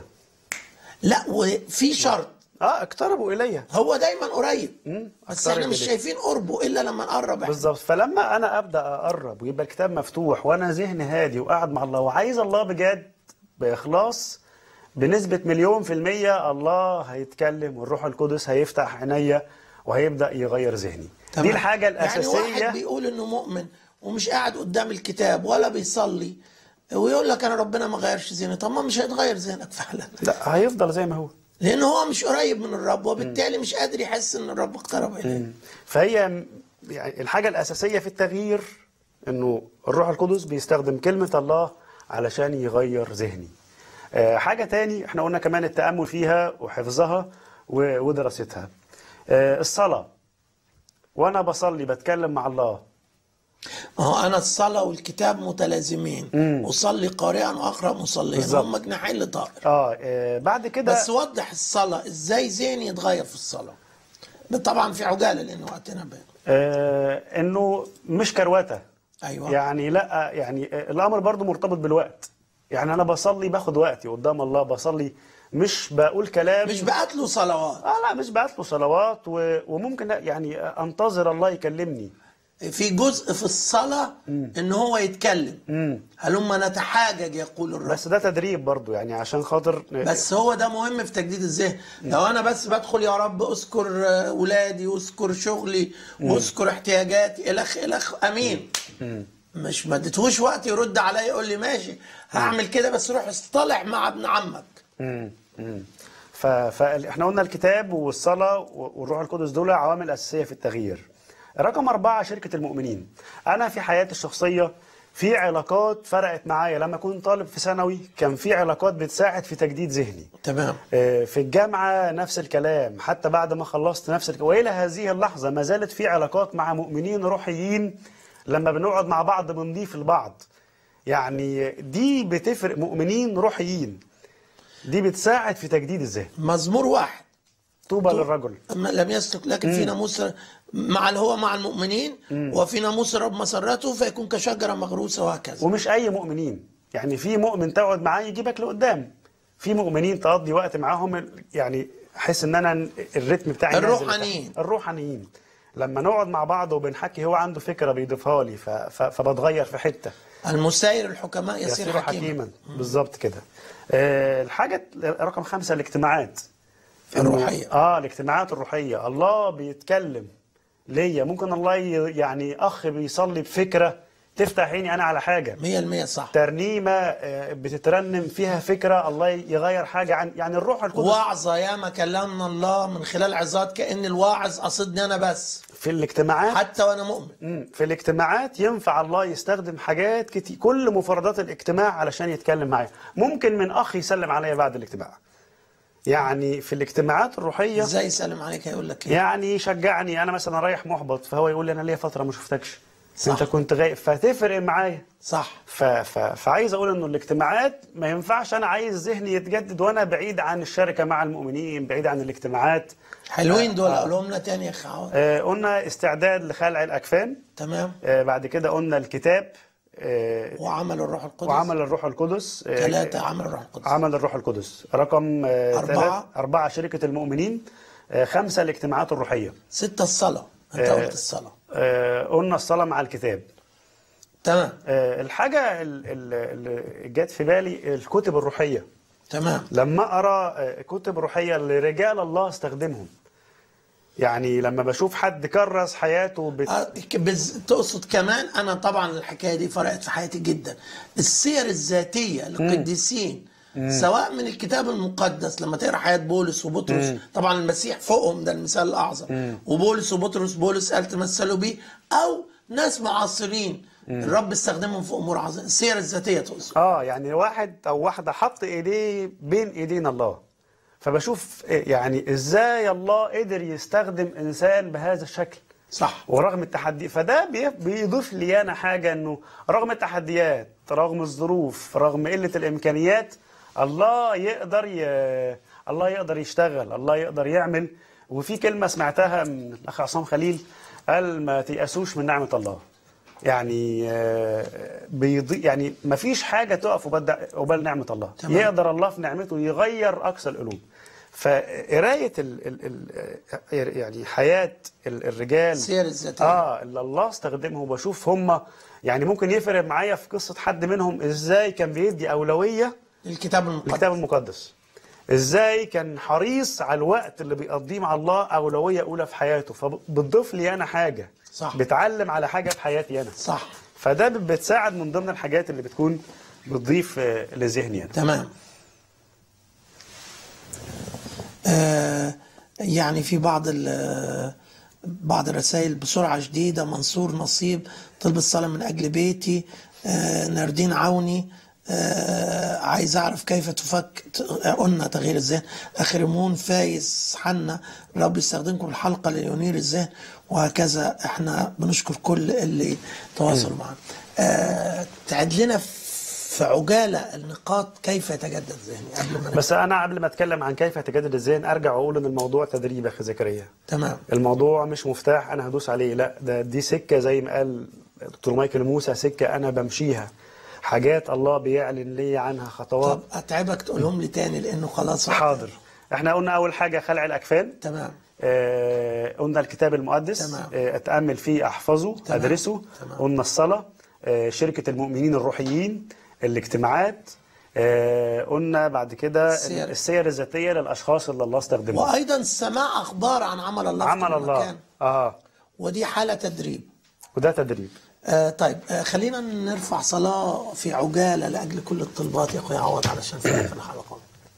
لا وفي شرط اه اقتربوا الي هو دايما قريب بس اقترب احنا مش إليك. شايفين قربه الا لما نقرب احنا بالظبط فلما انا ابدا اقرب ويبقى الكتاب مفتوح وانا ذهني هادي وقاعد مع الله وعايز الله بجد باخلاص بنسبه مليون في الميه الله هيتكلم والروح القدس هيفتح عينيا وهيبدا يغير ذهني تمام. دي الحاجه يعني الاساسيه واحد بيقول انه مؤمن ومش قاعد قدام الكتاب ولا بيصلي ويقول لك انا ربنا ما غيرش ذهني طب ما مش هيتغير ذهنك فعلا لا هيفضل زي ما هو لان هو مش قريب من الرب وبالتالي مش قادر يحس ان الرب اقترب اليه فهي م- يعني الحاجة الأساسية في التغيير إنه الروح القدس بيستخدم كلمة الله علشان يغير ذهني. آه، حاجة تاني احنا قلنا كمان التأمل فيها وحفظها و- ودراستها. آه، الصلاة وأنا بصلي بتكلم مع الله ما هو انا الصلاه والكتاب متلازمين اصلي قارئا واقرا مصليا بالظبط. هم جناحين لطائر اه آه، بعد كده بس وضح الصلاه ازاي ذهني يتغير في الصلاه طبعا في عجاله لان وقتنا بقى آه، إنه مش كروتة ايوه يعني لا يعني الامر برضو مرتبط بالوقت يعني انا بصلي باخد وقتي قدام الله بصلي مش بقول كلام مش بقتله صلوات اه لا مش بعت له صلوات و... وممكن يعني انتظر الله يكلمني في جزء في الصلاه ان هو يتكلم هلما نتحاجج يقول الرب بس ده تدريب برضو يعني عشان خاطر بس هو ده مهم في تجديد الذهن لو انا بس بدخل يا رب اذكر آه، ولادي واذكر شغلي واذكر احتياجاتي الخ الخ امين مش ما اديتهوش وقت يرد عليا يقول لي ماشي هعمل كده بس روح اصطلح مع ابن عمك مم. مم. ف... فاحنا قلنا الكتاب والصلاة والروح القدس دول عوامل أساسية في التغيير رقم أربعة شركة المؤمنين أنا في حياتي الشخصية في علاقات فرقت معايا لما كنت طالب في ثانوي كان في علاقات بتساعد في تجديد ذهني تمام آه، في الجامعة نفس الكلام حتى بعد ما خلصت نفس الكلام وإلى هذه اللحظة ما زالت في علاقات مع مؤمنين روحيين لما بنقعد مع بعض بنضيف لبعض يعني دي بتفرق مؤمنين روحيين دي بتساعد في تجديد الذهن مزمور واحد طوبى للرجل أما لم يسلك لكن في ناموس مع اللي هو مع المؤمنين وفي ناموس الرب مسرته فيكون كشجره مغروسه وهكذا ومش اي مؤمنين يعني في مؤمن تقعد معاه يجيبك لقدام في مؤمنين تقضي وقت معاهم يعني احس ان انا الريتم بتاعي نازل الروحانيين. لتحت. الروحانيين لما نقعد مع بعض وبنحكي هو عنده فكره بيضيفها لي ف... ف... فبتغير في حته المساير الحكماء يصير يصير حكيما حكيما بالظبط كده آه الحاجه رقم خمسة الاجتماعات إنه- الروحية. اه الاجتماعات الروحيه الله بيتكلم ليا ممكن الله ي- يعني اخ بيصلي بفكره تفتح عيني انا على حاجه 100% صح ترنيمه آه، بتترنم فيها فكره الله يغير حاجه عن يعني الروح القدس وعظة ياما كلمنا الله من خلال عظات كأن الواعظ قصدني أنا بس في الاجتماعات حتى وأنا مؤمن مم. في الاجتماعات ينفع الله يستخدم حاجات كتير كل مفردات الاجتماع علشان يتكلم معايا ممكن من اخ يسلم عليا بعد الاجتماع يعني في الاجتماعات الروحيه إزاي يسلم عليك هيقول لك إيه يعني يشجعني انا مثلا رايح محبط فهو يقول لي انا ليا فتره ما شفتكش صح. انت كنت غايب فتفرق معايا صح ف... ف... فعايز اقول انه الاجتماعات ما ينفعش انا عايز ذهني يتجدد وانا بعيد عن الشركه مع المؤمنين بعيد عن الاجتماعات حلوين دول قولهم لنا تاني يا أخي عوض آه قلنا استعداد لخلع الاكفان تمام آه بعد كده قلنا الكتاب آه وعمل الروح القدس وعمل الروح القدس آه، ثلاثة عمل الروح القدس عمل الروح القدس رقم آه، أربعة. ثلاث- أربعة شركة المؤمنين آه، خمسة الاجتماعات الروحية ستة الصلاة أنت آه. قلت الصلاة آه، قلنا الصلاة مع الكتاب تمام آه، الحاجة ال- ال- اللي جت في بالي الكتب الروحية تمام لما أقرأ آه، كتب روحية لرجال الله استخدمهم يعني لما بشوف حد كرس حياته بت... آه، بز- تقصد كمان انا طبعا الحكايه دي فرقت في حياتي جدا السير الذاتيه للقديسين سواء من الكتاب المقدس لما تقرا حياه بولس وبطرس طبعا المسيح فوقهم ده المثال الاعظم وبولس وبطرس بولس قال تمثلوا بيه او ناس معاصرين الرب استخدمهم في امور عظيمه السير الذاتيه تقصد اه يعني واحد او واحده حط ايديه بين ايدين الله فبشوف إيه يعني ازاي الله قدر يستخدم انسان بهذا الشكل صح ورغم التحدي فده بي- بيضيف لي انا حاجه انه رغم التحديات رغم الظروف رغم قله الامكانيات الله يقدر ي... الله يقدر يشتغل الله يقدر يعمل وفي كلمه سمعتها من الاخ عصام خليل قال ما تيأسوش من نعمه الله يعني آه، بيضي يعني ما فيش حاجه تقف قبال قبال نعمه الله تمام. يقدر الله في نعمته يغير اقصى القلوب فقرايه ال ال ال يعني حياه ال- الرجال السير الذاتيه اه اللي الله استخدمهم وبشوف هم يعني ممكن يفرق معايا في قصه حد منهم ازاي كان بيدي اولويه الكتاب المقدس للكتاب المقدس ازاي كان حريص على الوقت اللي بيقضيه مع الله اولويه اولى في حياته فبتضيف لي انا حاجه صح. بتعلم على حاجه في حياتي انا صح فده بتساعد من ضمن الحاجات اللي بتكون بتضيف آه، لذهني انا تمام آه يعني في بعض ال- بعض الرسائل بسرعة شديدة منصور نصيب طلب الصلاة من أجل بيتي آه ناردين عوني آه عايز أعرف كيف تفك ت- قلنا تغيير الذهن أخرمون فايز حنا رب يستخدمكم الحلقة لينير الذهن وهكذا احنا بنشكر كل اللي تواصلوا معنا آه تعد لنا في عجالة النقاط كيف يتجدد ذهني قبل ما بس انا قبل ما اتكلم عن كيف يتجدد الذهن ارجع واقول ان الموضوع تدريب يا اخي زكريا تمام الموضوع مش مفتاح انا هدوس عليه لا ده دي سكه زي ما قال دكتور مايكل موسى سكه انا بمشيها حاجات الله بيعلن لي عنها خطوات طب اتعبك تقولهم لي تاني لانه خلاص وقت. حاضر احنا قلنا اول حاجه خلع الاكفان تمام آه قلنا الكتاب المقدس تمام. آه اتامل فيه احفظه تمام. ادرسه تمام. قلنا الصلاه آه شركه المؤمنين الروحيين الاجتماعات آه قلنا بعد كده السير. السير الذاتيه للاشخاص اللي الله استخدمهم وايضا سماع اخبار عن عمل الله في عمل كل الله مكان. اه ودي حاله تدريب وده تدريب آه طيب آه خلينا نرفع صلاه في عجاله لاجل كل الطلبات يا اخويا عوض علشان في آخر الحلقه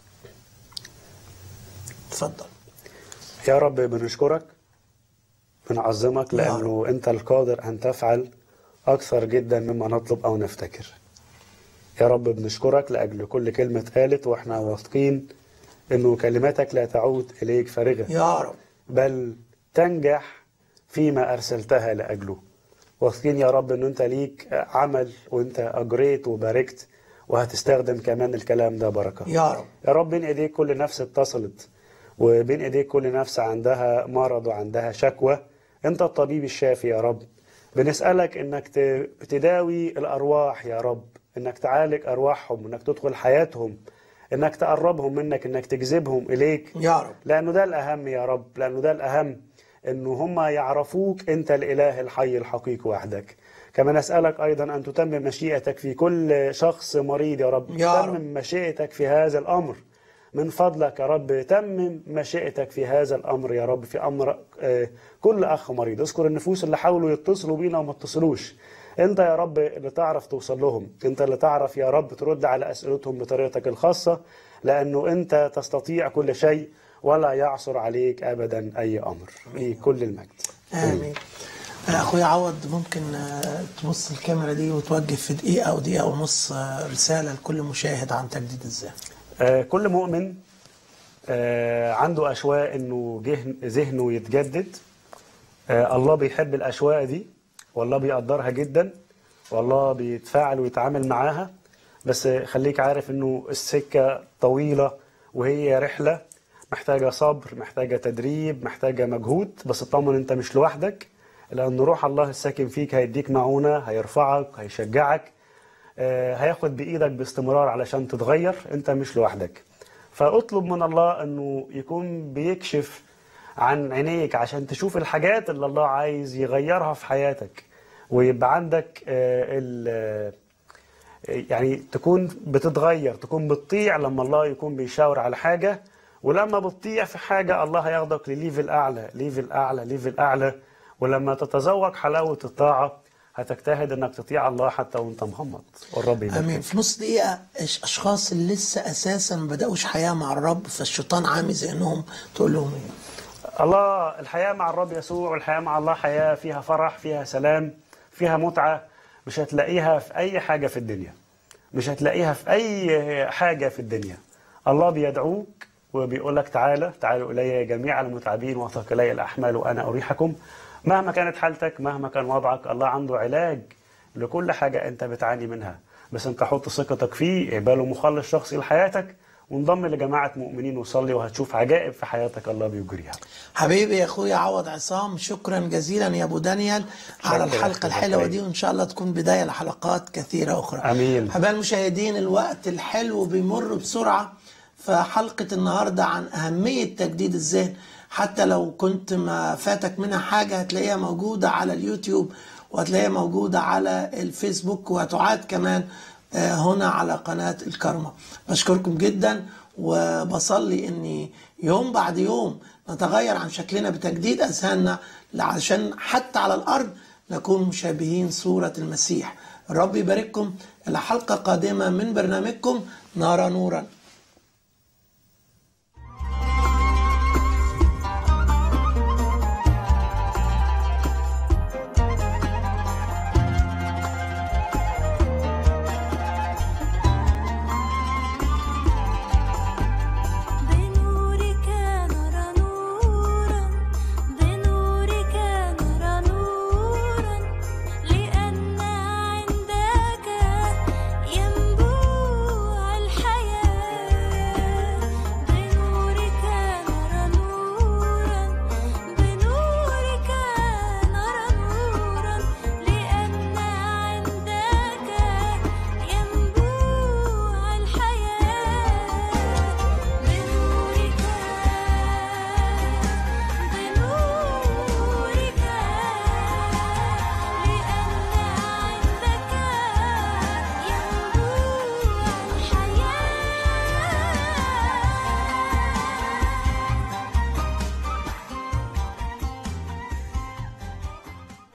اتفضل يا رب بنشكرك بنعظمك يا لأنه أنت القادر أن تفعل أكثر جدا مما نطلب أو نفتكر يا رب بنشكرك لأجل كل كلمة اتقالت وإحنا واثقين أنه كلماتك لا تعود إليك فارغة يا رب بل تنجح فيما أرسلتها لأجله واثقين يا رب أنه أنت ليك عمل وأنت أجريت وباركت وهتستخدم كمان الكلام ده بركة يا رب يا رب بين ايديك كل نفس اتصلت وبين ايديك كل نفس عندها مرض وعندها شكوى انت الطبيب الشافي يا رب بنسألك انك ت- تداوي الارواح يا رب انك تعالج ارواحهم انك تدخل حياتهم انك تقربهم منك انك تجذبهم اليك يا رب لانه ده الاهم يا رب لانه ده الاهم انه هم يعرفوك انت الاله الحي الحقيقي وحدك كما نسالك ايضا ان تتمم مشيئتك في كل شخص مريض يا رب يا رب. تمم مشيئتك في هذا الامر من فضلك يا رب تمم مشيئتك في هذا الامر يا رب في امر آه، كل اخ مريض اذكر النفوس اللي حاولوا يتصلوا بينا وما اتصلوش انت يا رب اللي تعرف توصل لهم انت اللي تعرف يا رب ترد على اسئلتهم بطريقتك الخاصه لانه انت تستطيع كل شيء ولا يعصر عليك ابدا اي امر في كل المجد امين اخويا عوض ممكن آه، تبص الكاميرا دي وتوجه في دقيقه او دقيقه ونص آه، رساله لكل مشاهد عن تجديد الذهن آه، كل مؤمن آه، عنده أشواق إنه جهن- ذهنه يتجدد آه، الله بيحب الأشواق دي والله بيقدرها جدا والله بيتفاعل ويتعامل معاها بس خليك عارف إنه السكة طويلة وهي رحلة محتاجة صبر محتاجة تدريب محتاجة مجهود بس اطمن أنت مش لوحدك لأن روح الله الساكن فيك هيديك معونة هيرفعك هيشجعك آه، هياخد بإيدك باستمرار علشان تتغير أنت مش لوحدك فاطلب من الله أنه يكون بيكشف عن عينيك عشان تشوف الحاجات اللي الله عايز يغيرها في حياتك ويبقى عندك آه، ال آه، يعني تكون بتتغير تكون بتطيع لما الله يكون بيشاور على حاجة ولما بتطيع في حاجة الله هياخدك لليفل أعلى ليفل أعلى ليفل أعلى ولما تتذوق حلاوة الطاعة هتجتهد انك تطيع الله حتى وانت مغمض والرب يبارك امين في نص دقيقه إيش- اشخاص اللي لسه اساسا ما بداوش حياه مع الرب فالشيطان عامل ذهنهم تقول لهم ايه الله الحياة مع الرب يسوع والحياة مع الله حياة فيها فرح فيها سلام فيها متعة مش هتلاقيها في أي حاجة في الدنيا مش هتلاقيها في أي حاجة في الدنيا الله بيدعوك وبيقول لك تعالى تعالوا إلي جميع المتعبين وثقلي الأحمال وأنا أريحكم مهما كانت حالتك مهما كان وضعك الله عنده علاج لكل حاجة أنت بتعاني منها بس أنت حط ثقتك فيه اقبله مخلص شخصي لحياتك وانضم لجماعة مؤمنين وصلي وهتشوف عجائب في حياتك الله بيجريها حبيبي يا اخويا عوض عصام شكرا جزيلا يا ابو دانيال على شكرا الحلقه أخويا الحلوه زكريا. دي وان شاء الله تكون بدايه لحلقات كثيره اخرى امين حبايب المشاهدين الوقت الحلو بيمر بسرعه فحلقه النهارده عن اهميه تجديد الذهن حتى لو كنت ما فاتك منها حاجه هتلاقيها موجوده على اليوتيوب وهتلاقيها موجوده على الفيسبوك وهتعاد كمان آه، هنا على قناه الكرمه بشكركم جدا وبصلي ان يوم بعد يوم نتغير عن شكلنا بتجديد اذهاننا عشان حتى على الارض نكون مشابهين صوره المسيح الرب يبارككم الى حلقه قادمه من برنامجكم نرى نورا